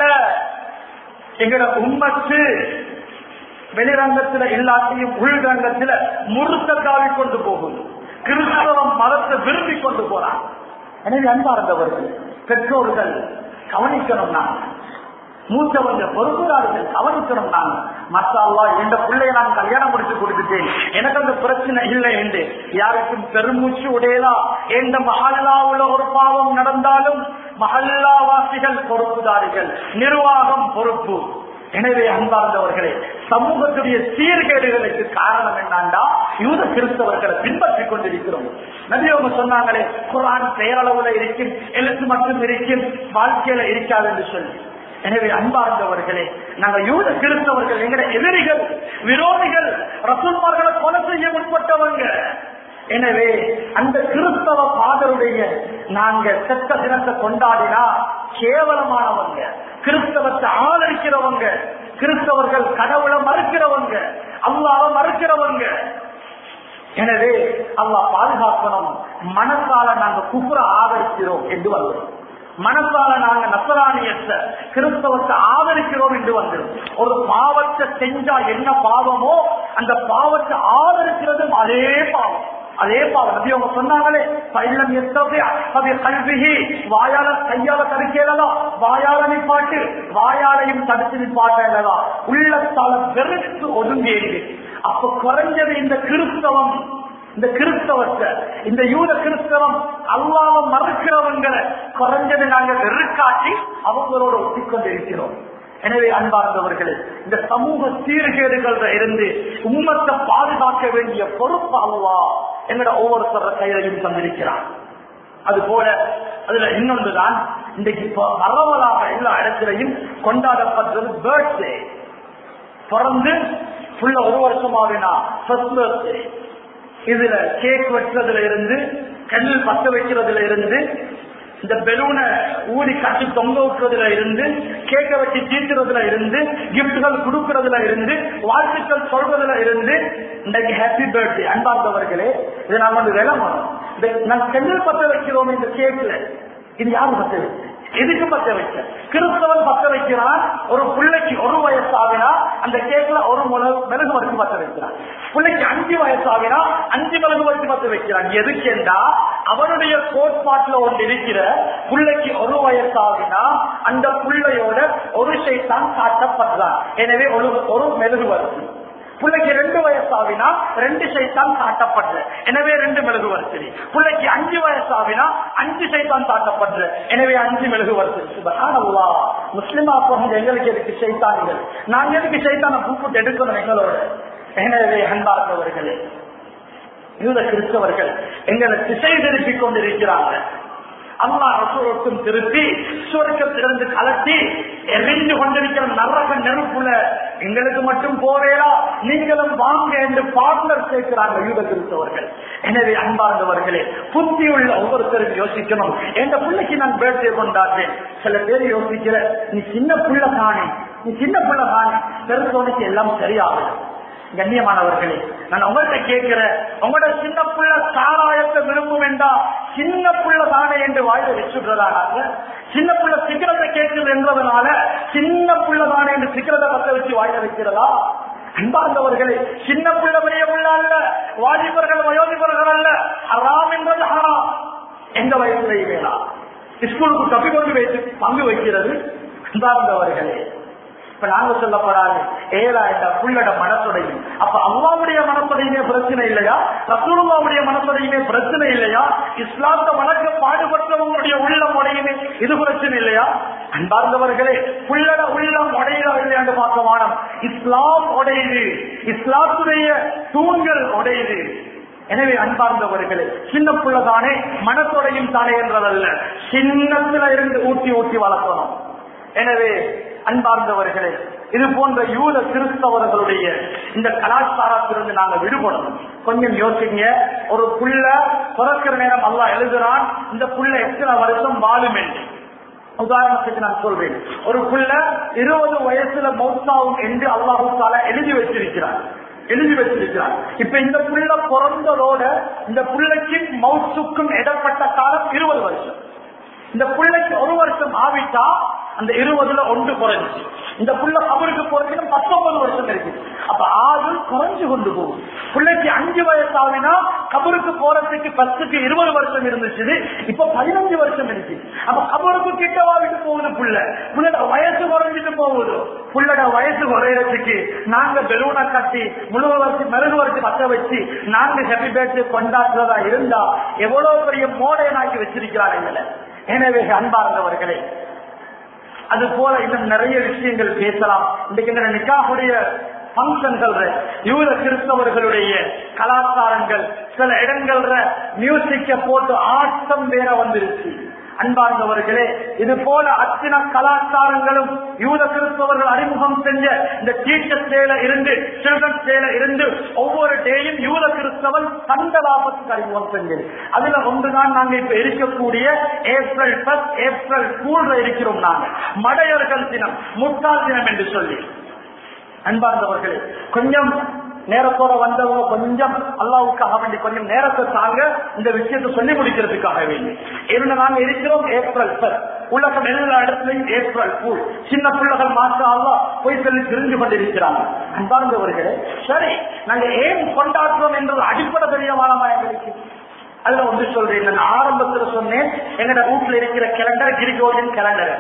Speaker 1: எங்களோட உண்மத்து வெளிரங்கத்துல எல்லாத்தையும் உள்ரங்கத்துல முறுத்த காவி கொண்டு போகும் கிறிஸ்தவம் மதத்தை விரும்பி கொண்டு போறான் எனவே அன்பார்ந்தவர்கள் பெற்றோர்கள் கவனிக்கணும் நாங்க மூத்தவங்க பொறுப்புதாரிகள் கவனிக்கணும் நாங்க மசாலா எந்த பிள்ளைய நான் கல்யாணம் முடிச்சு கொடுத்துட்டேன் எனக்கு அந்த பிரச்சனை இல்லை என்று யாருக்கும் பெருமூச்சு உடையலா எந்த மஹல்லாவுல ஒரு பாவம் நடந்தாலும் மஹல்லாவாசிகள் பொறுப்புதாரிகள் நிர்வாகம் பொறுப்பு எனவே அன்பார்ந்தவர்களே சமூகத்துடைய சீர்கேடுகளுக்கு காரணம் என்னண்டா யூத கிறிஸ்தவர்களை பின்பற்றிக் கொண்டிருக்கிறோம் நபியவங்க சொன்னாங்களே குரான் பெயரளவுல இருக்கும் எழுத்து மட்டும் இருக்கும் வாழ்க்கையில இருக்காது என்று சொல்லி எனவே அன்பார்ந்தவர்களே நாங்க யூத கிறிஸ்தவர்கள் எங்களை எதிரிகள் விரோதிகள் ரசூல்மார்களை கொலை செய்ய முற்பட்டவங்க எனவே அந்த கிறிஸ்தவ பாதருடைய நாங்க செத்த தினத்தை கொண்டாடினா கேவலமானவங்க கிறிஸ்தவத்தை ஆதரிக்கிறவங்க கிறிஸ்தவர்கள் கடவுளை மறுக்கிறவங்க அல்லாவ மறுக்கிறவங்க எனவே அல்லா பாதுகாக்கணும் மனசால நாங்க குப்புற ஆதரிக்கிறோம் என்று வந்தோம் மனசால நாங்க நசராணியத்தை கிறிஸ்தவத்தை ஆதரிக்கிறோம் என்று வந்துடும் ஒரு பாவத்தை செஞ்சா என்ன பாவமோ அந்த பாவத்தை ஆதரிக்கிறதும் அதே பாவம் அதே பாவம் நபி அவங்க சொன்னாங்களே பைலம் எத்தவை அது கல்விகி வாயால கையால தடுக்கலாம் வாயால நிப்பாட்டு வாயாலையும் தடுத்து நிப்பாட்டா உள்ளத்தால வெறுத்து ஒதுங்கியது அப்ப குறைஞ்சது இந்த கிறிஸ்தவம் இந்த கிறிஸ்தவத்தை இந்த யூத கிறிஸ்தவம் அல்லாம மறுக்கிறவங்களை குறைஞ்சது நாங்க வெறுக்காட்டி அவங்களோட ஒட்டிக்கொண்டு இருக்கிறோம் எனவே அன்பார்ந்தவர்களே இந்த சமூக சீர்கேடுகள்ல இருந்து உம்மத்தை பாதுகாக்க வேண்டிய பொறுப்பு அல்லா எங்கட ஒவ்வொருத்தர கையிலையும் தந்திருக்கிறான் அது போல அதுல இன்னொன்றுதான் இன்றைக்கு பரவலாக எல்லா இடத்திலையும் கொண்டாடப்படுறது பர்த்டே பிறந்து ஃபுல்ல ஒரு வருஷமாவினா ஃபர்ஸ்ட் பர்த்டே இதுல கேக் வெட்டுறதுல இருந்து கண்ணில் பத்த வைக்கிறதுல இருந்து இந்த பெலூனை ஊதி கட்டி தொங்க விட்டுறதுல இருந்து கேக்க வெட்டி தீட்டுறதுல இருந்து கிஃப்ட்கள் கொடுக்கறதுல இருந்து வாழ்த்துக்கள் சொல்றதுல இருந்து இன்றைக்கு ஹாப்பி பர்த்டே அன்பார்ந்தவர்களே இதை நாம் வந்து விளம்பரம் நான் கண்ணில் பத்த வைக்கிறோம் இந்த கேக்ல இது யாரு பத்த வைக்க எதுக்கு பத்த வைக்க கிறிஸ்தவன் பத்த வைக்கிறான் ஒரு பிள்ளைக்கு ஒரு வயசு ஆகினா அந்த கேக்ல ஒரு முளகு மெழுகு வரைக்கும் பத்த வைக்கிறான் பிள்ளைக்கு அஞ்சு வயசு ஆகினா அஞ்சு மெழுகு வரைக்கும் பத்த வைக்கிறான் எதுக்கு என்றா அவனுடைய கோட்பாட்டுல ஒன்று இருக்கிற பிள்ளைக்கு ஒரு வயசு ஆகினா அந்த பிள்ளையோட ஒரு சைத்தான் காட்டப்படுறான் எனவே ஒரு ஒரு மெழுகு வருது பிள்ளைக்கு ரெண்டு வயசு
Speaker 2: வயசாவினா ரெண்டு சைத்தான் காட்டப்படுற எனவே ரெண்டு மெழுகு வருஷரி பிள்ளைக்கு அஞ்சு வயசாவினா அஞ்சு சைத்தான் காட்டப்படுற எனவே அஞ்சு மெழுகு வருஷரி சுபஹானல்லா முஸ்லிமா போகும் எங்களுக்கு எதுக்கு சைத்தான்கள் நாங்க எதுக்கு சைத்தான கூப்பிட்டு எடுக்கணும் எங்களோட எனவே அன்பார்ந்தவர்களே யூத கிறிஸ்தவர்கள் எங்களை திசை திருப்பிக் கொண்டிருக்கிறார்கள் அல்லா ரசூலுக்கும் திருப்பி சுவர்க்கத்திலிருந்து கலட்டி எரிந்து கொண்டிருக்கிற நரக நெருப்புல எங்களுக்கு மட்டும் போவேலா நீங்களும் வாங்க என்று பார்ட்னர் சேர்க்கிறாங்க யூத கிறிஸ்தவர்கள் எனவே அன்பார்ந்தவர்களே புத்தி உள்ள ஒவ்வொருத்தரும் யோசிக்கணும் எந்த பிள்ளைக்கு நான் பேர்தே கொண்டாடுறேன் சில பேர் யோசிக்கிற நீ சின்ன புள்ள தானே நீ சின்ன புள்ள தானே பெருசோனுக்கு எல்லாம் சரியாகும் கண்ணியமானவர்களே நான் உங்கள்கிட்ட கேட்கிறேன் உங்களோட சின்ன புள்ள சாராயத்தை விரும்பும் என்றா சின்ன புள்ள தானே என்று வாயில வச்சுடுறதாக சின்ன புள்ள சிக்கரத்தை கேட்கிறது என்றதுனால சின்ன புள்ள தானே என்று சிக்கரத்தை பத்த வச்சு வாயில வைக்கிறதா அன்பார்ந்தவர்களே சின்ன புள்ள பெரிய புள்ள அல்ல வாலிபர்கள் வயோதிபர்கள் அல்ல ஹராம் என்பது ஹராம் எந்த வயசுலையும் வேணாம் ஸ்கூலுக்கு தப்பி கொண்டு வைத்து பங்கு வைக்கிறது அன்பார்ந்தவர்களே இப்ப நாங்க சொல்லப்படாது ஏழா என்ற புள்ளட மனசுடையும் அப்ப அல்லாவுடைய மனசுடையுமே பிரச்சனை இல்லையா ரசூலுல்லாவுடைய மனசுடையுமே பிரச்சனை இல்லையா இஸ்லாத்த வழக்க பாடுபட்டவங்களுடைய உள்ளம் உடையுமே இது பிரச்சனை இல்லையா அன்பார்ந்தவர்களே புள்ளட உள்ளம் உடையுதா இல்லையான்னு பார்க்க வானம் இஸ்லாம் உடையுது இஸ்லாத்துடைய தூண்கள் உடையுது எனவே அன்பார்ந்தவர்களே சின்ன புள்ளதானே மனத்தோடையும் தானே என்றதல்ல சின்னத்துல இருந்து ஊட்டி ஊட்டி வளர்க்கணும் எனவே அன்பார்ந்தவர்களே இது போன்ற யூத கிறிஸ்தவர்களுடைய இந்த கலாச்சாரத்திலிருந்து நாங்க விடுபடணும் கொஞ்சம் யோசிங்க ஒரு புள்ள பிறக்கிற நேரம் அல்லா எழுதுறான் இந்த புள்ள எத்தனை வருஷம் வாழும் என்று உதாரணத்துக்கு நான் சொல்றேன் ஒரு புள்ள இருபது வயசுல மௌத்தாவும் என்று அல்லாஹு தாலா எழுதி வச்சிருக்கிறார் எழுதி வச்சிருக்கிறார் இப்ப இந்த புள்ள பிறந்ததோட இந்த புள்ளைக்கு மவுத்துக்கும் இடப்பட்ட காலம் இருபது வருஷம் இந்த பிள்ளைக்கு ஒரு வருஷம் ஆவிட்டா அந்த இருபதுல ஒன்று குறைஞ்சு இந்த புள்ள அவருக்கு போறதுக்கு பத்தொன்பது வருஷம் இருக்கு அப்ப ஆறு குறைஞ்சு கொண்டு போகும் பிள்ளைக்கு அஞ்சு வயசு ஆவினா கபருக்கு போறதுக்கு பத்துக்கு இருபது வருஷம் இருந்துச்சு இப்ப பதினஞ்சு வருஷம் இருக்கு அப்ப கபருக்கு கிட்டவா விட்டு போகுது புள்ள புள்ளட வயசு குறைஞ்சிட்டு போகுது புள்ளட வயசு குறையறதுக்கு நாங்க பெலூனை கட்டி முழுவ வச்சு மெருகு வச்சு பத்த வச்சு நாங்க ஹெப்பி பேர்த்டே கொண்டாடுறதா இருந்தா எவ்வளவு பெரிய மோடையனாக்கி வச்சிருக்கிறார் எங்களை எனவே அன்பார்ந்தவர்களே அது போல இன்னும் நிறைய விஷயங்கள் பேசலாம் இன்றைக்கு இந்த நிக்காவுடைய பங்கன்கள் யூத கிறிஸ்தவர்களுடைய கலாச்சாரங்கள் சில இடங்கள்ல மியூசிக்க போட்டு ஆட்டம் வேற வந்துருச்சு அன்பார்ந்தவர்களே இது போல அத்தனை கலாச்சாரங்களும் யூத கிறிஸ்தவர்கள் அறிமுகம் செஞ்ச இந்த டீச்சர் டேல இருந்து சில்ட்ரன்ஸ் டேல இருந்து ஒவ்வொரு டேயும் யூத கிறிஸ்தவன் தந்த லாபத்துக்கு அறிமுகம் செஞ்சது அதுல ஒன்றுதான் நாங்க இப்ப இருக்கக்கூடிய ஏப்ரல் பஸ் ஏப்ரல் ஸ்கூல்ல இருக்கிறோம் நாங்க மடையர்கள் தினம் முட்டாள் தினம் என்று சொல்லி அன்பார்ந்தவர்களே கொஞ்சம் நேரத்தோட வந்தவங்க கொஞ்சம் அல்லாவுக்காக வேண்டி கொஞ்சம் நேரத்தை தாங்க இந்த விஷயத்தை சொல்லி முடிக்கிறதுக்காக வேண்டி இருந்து நாங்க இருக்கிறோம் ஏப்ரல் சார் உலகம் எல்லா இடத்துலையும் ஏப்ரல் பூல் சின்ன பிள்ளைகள் மாற்றம் அல்லா போய் சொல்லி தெரிஞ்சு கொண்டிருக்கிறாங்க அன்பார்ந்தவர்களே சரி நாங்க ஏன் கொண்டாடுறோம் என்ற அடிப்படை தெரியவானமா எங்களுக்கு அதுல வந்து சொல்றேன் நான் ஆரம்பத்துல சொன்னேன் எங்கட வீட்டுல இருக்கிற கேலண்டர் கிரிகோரியன் கேலண்டர்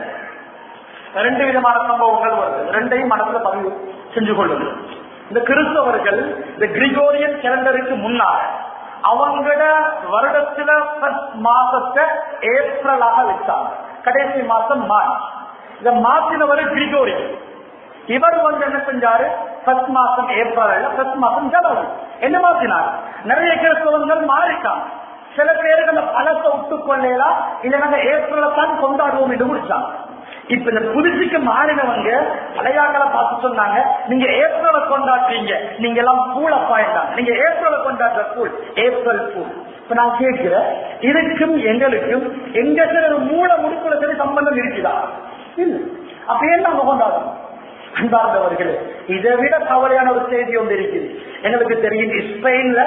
Speaker 2: ரெண்டு விதமான சம்பவங்கள் வருது ரெண்டையும் மனசுல பதிவு செஞ்சு கொள்ளுது இந்த கிறிஸ்தவர்கள் இந்த கிரிகோரியன் கேலண்டருக்கு முன்னால அவங்களோட வருடத்துல மாசத்தை ஏப்ரலாக வச்சாங்க கடைசி மாசம் மார்ச் இத மாத்தினவர் கிரிகோரியன் இவர் வந்து என்ன செஞ்சாரு ஃபர்ஸ்ட் மாசம் ஏப்ரல் ஃபர்ஸ்ட் மாசம் ஜனவரி என்ன மாத்தினார் நிறைய கிறிஸ்தவங்கள் மாறிட்டாங்க சில பேருக்கு அந்த பழத்தை விட்டு கொள்ளலாம் இல்ல நாங்க ஏப்ரல தான் கொண்டாடுவோம் என்று முடிச்சாங்க இப்ப இந்த புதுசுக்கு மாறினவங்க பழையாக்களை பார்த்து சொன்னாங்க நீங்க ஏப்ரல கொண்டாடுறீங்க நீங்க எல்லாம் பூல பாயிட்டாங்க நீங்க ஏப்ரல கொண்டாடுற பூல் ஏப்ரல் பூல் இப்ப நான் கேட்கிறேன் இதுக்கும் எங்களுக்கும் எங்க ஒரு மூல முடுக்குல சரி சம்பந்தம் இருக்குதா இல்ல அப்ப ஏன் நாங்க கொண்டாடுறோம் அன்பார்ந்தவர்களே இதை விட கவலையான ஒரு செய்தி ஒன்று இருக்குது எங்களுக்கு தெரியும் ஸ்பெயின்ல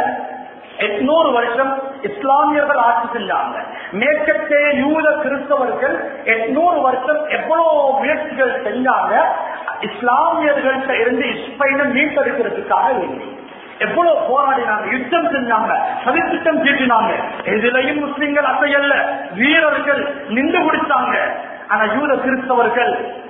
Speaker 2: எட்நூறு வருஷம் இஸ்லாமியர்கள் ஆட்சி செஞ்சாங்க மேற்கத்தே யூத கிறிஸ்தவர்கள் எட்நூறு வருஷம் எவ்வளவு முயற்சிகள் செஞ்சாங்க இஸ்லாமியர்கள்ட்ட இருந்து ஸ்பெயினை மீட்டெடுக்கிறதுக்காக வேண்டி எவ்வளவு போராடினாங்க யுத்தம் செஞ்சாங்க சதித்திட்டம் தீட்டினாங்க எதிலையும் முஸ்லிம்கள் அசையல்ல வீரர்கள் நின்று பிடிச்சாங்க ஆனா யூத கிறிஸ்தவர்கள்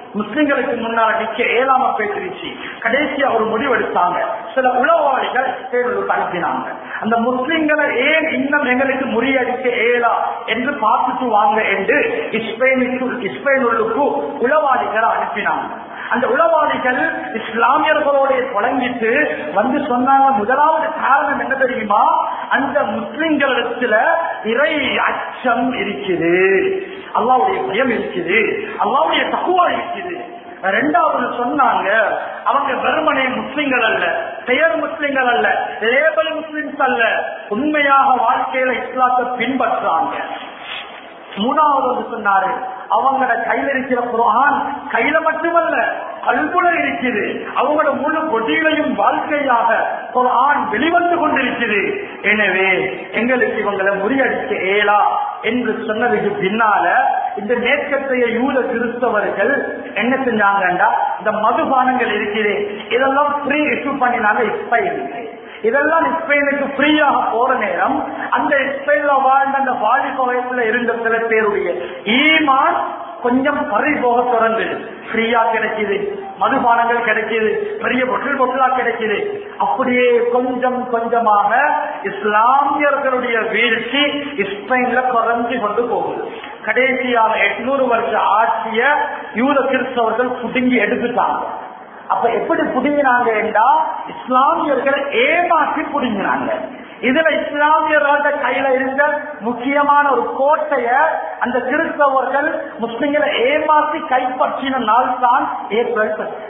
Speaker 2: முஸ்லிம்களுக்கு முன்னால் நிக்க ஏழாம பேசிருச்சு கடைசியா ஒரு முடிவு எடுத்தாங்க சில உளவாளிகள் தேர்தலுக்கு அனுப்பினாங்க அந்த முஸ்லிம்களை ஏன் இன்னும் எங்களுக்கு முறியடிக்க ஏலா என்று பார்த்துட்டு வாங்க என்று இஸ்பெயினுக்கு இஸ்பெயினுக்கு உளவாளிகளை அனுப்பினாங்க அந்த உளவாளிகள் இஸ்லாமியர்களோட தொடங்கிட்டு வந்து சொன்னாங்க முதலாவது காரணம் என்ன தெரியுமா அந்த முஸ்லிம்களிடத்துல இறை அச்சம் இருக்குது அல்லாவுடைய பயம் இருக்குது அல்லாவுடைய தகுவா இருக்குது ரெண்டாவது சொன்னாங்க அவங்க வெறுமனே முஸ்லிம்கள் அல்ல பெயர் முஸ்லிம்கள் அல்ல லேபல் முஸ்லிம்ஸ் அல்ல உண்மையாக வாழ்க்கையில இஸ்லாத்தை பின்பற்றாங்க மூணாவது வந்து சொன்னாரு அவங்களோட கையில இருக்கிற குரான் கையில மட்டுமல்ல கல்புல இருக்குது அவங்களோட முழு கொடியிலையும் வாழ்க்கையாக குரான் வெளிவந்து கொண்டிருக்குது எனவே எங்களுக்கு இவங்களை முறியடிக்க ஏலா என்று சொன்னதுக்கு பின்னால இந்த மேற்கத்தைய யூத கிறிஸ்தவர்கள் என்ன செஞ்சாங்கண்டா இந்த மதுபானங்கள் இருக்குது இதெல்லாம் ஃப்ரீ இஷ்யூ பண்ணினாங்க இப்ப இல்லை இதெல்லாம் ஸ்பெயினுக்கு ஃப்ரீயாக போற நேரம் அந்த ஸ்பெயின்ல வாழ்ந்த அந்த வாலிப வயசுல இருந்த சில பேருடைய ஈமான் கொஞ்சம் பறி போக தொடர்ந்து ஃப்ரீயா கிடைக்குது மதுபானங்கள் கிடைக்குது பெரிய பொட்டில் பொட்டிலா கிடைக்குது அப்படியே கொஞ்சம் கொஞ்சமாக இஸ்லாமியர்களுடைய வீழ்ச்சி ஸ்பெயின்ல குறைஞ்சு கொண்டு போகுது கடைசியாக எட்நூறு வருஷ ஆட்சிய யூத கிறிஸ்தவர்கள் புடுங்கி எடுத்துட்டாங்க அப்ப எப்படி புடுங்கினாங்க என்றா இஸ்லாமியர்களை ஏமாற்றி புடுங்கினாங்க இதுல இஸ்லாமியர்களோட கையில இருந்த முக்கியமான ஒரு கோட்டைய அந்த கிறிஸ்தவர்கள் முஸ்லிம்களை ஏமாற்றி கைப்பற்றின நாள் தான் ஏப்ரல் பத்து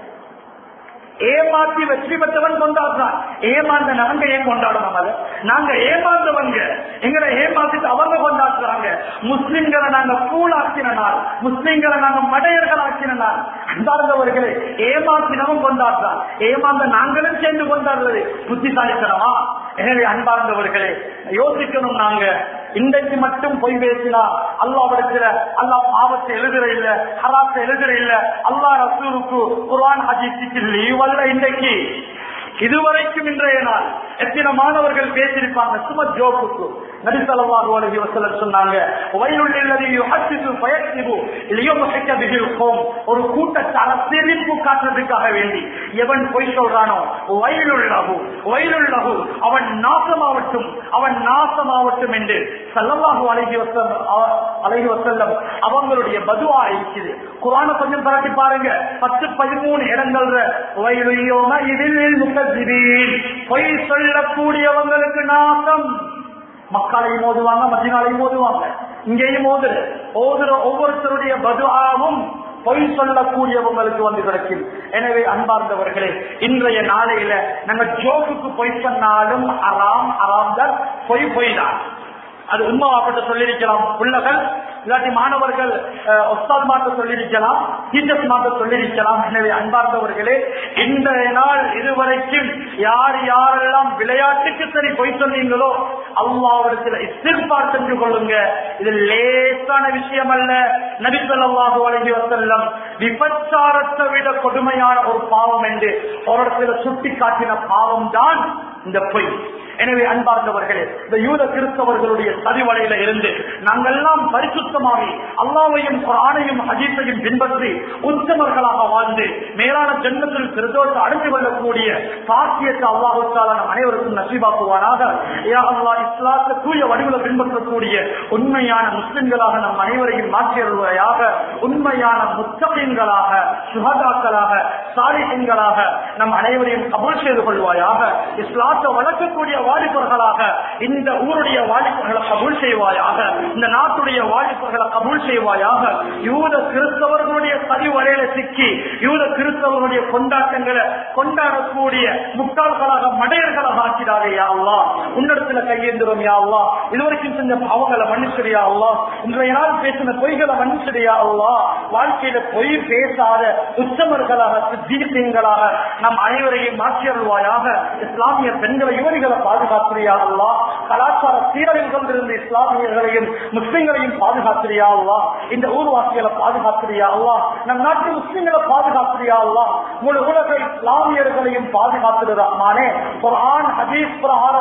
Speaker 2: ஏமாற்றி வெற்றி பெற்றவன் கொண்டாடுறான் ஏமாந்த நாங்க ஏன் கொண்டாடணும் அதை நாங்க ஏமாந்தவங்க எங்களை ஏமாத்திட்டு அவங்க கொண்டாடுறாங்க முஸ்லிம்களை நாங்க கூழாக்கின நாள் முஸ்லிம்களை நாங்க மடையர்கள் ஆக்கின நாள் அன்பார்ந்தவர்களே ஏமாத்தினவன் கொண்டாடுறான் ஏமாந்த நாங்களும் சேர்ந்து கொண்டாடுறது புத்திசாலித்தனமா எனவே அன்பார்ந்தவர்களே யோசிக்கணும் நாங்க இன்றைக்கு மட்டும் பொய் பேசினா அல்லாவிடத்துல அல்லாஹ் பாவத்தை எழுதுற இல்ல ஹராத்தை எழுதுற இல்ல அல்லா ரசூலுக்கு குர்ஆன் ஹதீஸுக்கு லீவ் அல்ல இன்றைக்கு இதுவரைக்கும் இன்றைய நாள் எத்தனை மாணவர்கள் பேசியிருப்பாங்க சும ஜோப்புக்கு நபிசல்லாஹு அலைஹி வஸல்லம் சொன்னாங்க வயலுள்ளதி யுஹஸ்ஸிது ஃபயக்திபு லியும்ஹிக பிஹில் கௌம் ஒரு கூட்டத்தார சிரிப்பு காட்டுறதுக்காக வேண்டி எவன் பொய் சொல்றானோ வயலுள்ளஹு வயலுள்ளஹு அவன் நாசமாவட்டும் அவன் நாசமாவட்டும் என்று ஸல்லல்லாஹு அலைஹி வஸல்லம் அலைஹி வஸல்லம் அவங்களுடைய பதுவா இருக்குது குர்ஆனை கொஞ்சம் பரட்டி பாருங்க பத்து பதிமூணு இடங்கள்ல வயலுயோம இதில் முக்கஜிபீன் பொய் சொல்லக்கூடியவங்களுக்கு நாசம் மக்களையும் ஓதுவாங்க மதினாலையும் ஓதுவாங்க இங்கேயும் ஓதுற ஓதுற ஒவ்வொருத்தருடைய பதுவாவும் பொய் சொல்லக்கூடியவங்களுக்கு வந்து கிடைக்கும் எனவே அன்பார்ந்தவர்களே இன்றைய நாளையில நாங்க ஜோக்குக்கு பொய் சொன்னாலும் அறாம் அறாம் தான் பொய் பொய் தான் அது உண்மாவாப்பட்ட சொல்லியிருக்கலாம் பிள்ளைகள் இல்லாட்டி மாணவர்கள் ஒஸ்தால் மாட்ட சொல்லியிருக்கலாம் டீச்சர்ஸ் மாட்ட சொல்லியிருக்கலாம் எனவே அன்பார்ந்தவர்களே இன்றைய நாள் இதுவரைக்கும் யார் யாரெல்லாம் விளையாட்டுக்கு சரி பொய் சொன்னீங்களோ அல்லாவிடத்தில் இஸ்திர்பார் சென்று கொள்ளுங்க இது லேசான விஷயம் அல்ல நபிசல்லாஹு அழகி வசல்லம் விபச்சாரத்தை விட கொடுமையான ஒரு பாவம் என்று ஒரு இடத்துல சுட்டி காட்டின பாவம் தான் இந்த பொய் எனவே அன்பார்ந்தவர்களே இந்த யூத கிறிஸ்தவர்களுடைய சதிவலையில இருந்து நாங்கெல்லாம் பரிசுத்தமாகி அல்லாவையும் குரானையும் ஹஜீஸையும் பின்பற்றி உத்தமர்களாக வாழ்ந்து மேலான ஜென்மத்தில் பிரதோஷம் அடைந்து கொள்ளக்கூடிய பாக்கியத்தை அல்லாஹால நம் அனைவருக்கும் நசீபாக்குவானாக யா அல்லாஹ் இஸ்லாத்தை தூய வடிவில் பின்பற்றக்கூடிய உண்மையான முஸ்லிம்களாக நம் அனைவரையும் மாற்றியருள்வாயாக உண்மையான முத்தகங்களாக சுகதாக்களாக சாலிகங்களாக நம் அனைவரையும் கபூல் செய்து கொள்வாயாக இஸ்லாத்தை வளர்க்கக்கூடிய வாலிபர்களாக இந்த ஊருடைய வாலிபர்களை கபூல் செய்வாயாக இந்த நாட்டுடைய வாலிபர்களை கபூல் செய்வாயாக யூத கிறிஸ்தவர்களுடைய பதிவரையில சிக்கி யூத கிறிஸ்தவர்களுடைய கொண்டாட்டங்களை கொண்டாடக்கூடிய முட்டாள்களாக மடையர்களாக ஆக்கிறாரே யாவா உன்னிடத்துல கையேந்திரம் யாவா இதுவரைக்கும் செஞ்ச பாவங்களை மன்னிச்சிடையா அல்லா இன்றைய நாள் பேசின பொய்களை மன்னிச்சிடையா அல்லா வாழ்க்கையில பொய் பேசாத உத்தமர்களாக சித்தீர்களாக நம் அனைவரையும் மாற்றியருள்வாயாக இஸ்லாமிய பெண்களை யுவதிகளை பாதுகாத்திரியா அல்லா கலாச்சார சீரழிவுகள் இருந்து இஸ்லாமியர்களையும் முஸ்லிம்களையும் பாதுகாத்திரியா அல்லா இந்த ஊர்வாசிகளை பாதுகாத்திரியா அல்லா நம் நாட்டு முஸ்லிம்களை பாதுகாத்திரியா அல்லா முழு உலக இஸ்லாமியர்களையும் பாதுகாத்திருந்தானே ஒரு ஆண் ஹதீஸ் பிரகாரம் வாழக்கூடிய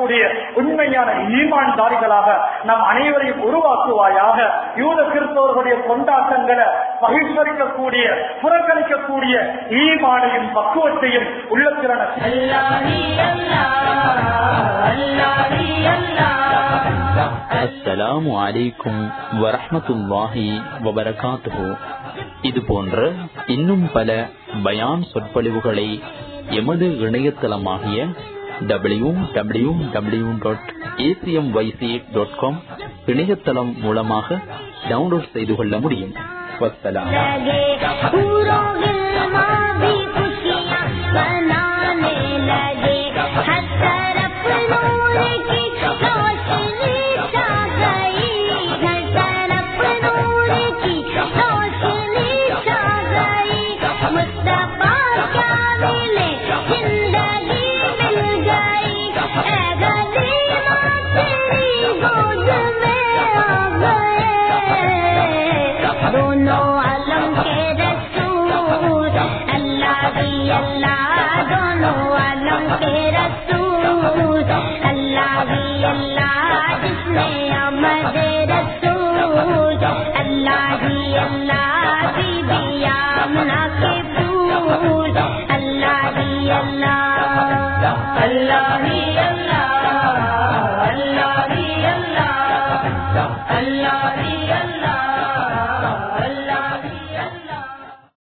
Speaker 2: வாழக்கூடிய உண்மையான ஈமான்தாரிகளாக நம் அனைவரையும் உருவாக்குவாயாக யூத கிறிஸ்தவர்களுடைய கொண்டாட்டங்களை பகிர்ந்தளிக்கக்கூடிய புறக்கணிக்கக்கூடிய ஈமானையும் பக்குவத்தையும் உள்ளத்திறன
Speaker 3: அஸ்ஸலாமு அலைக்கும் வரஹ்மத்துல்லாஹி வபரகாத்துஹு இது போன்ற இன்னும் பல பயான் சொற்பொழிவுகளை எமது இணையதளமாகிய W W W dot ACM YC dot com இணையதளம் மூலமாக டவுன்லோட் செய்து கொள்ள முடியும் வஸ்ஸலாம்
Speaker 4: लगे पूरों गिलमा भी खुशियाँ मनाने लगे हर तरफ नूर की रोशनी छा गई हर तरफ नूर की रोशनी छा गई मुस्तफा क्या मिले जिंदगी मिल गई ऐ गरीबा तेरी गोद में आ गए दोनों आलम के रसूल अल्लाह भी अल्लाह दोनों आलम के रसूल अल्लाह भी अल्लाह जिसने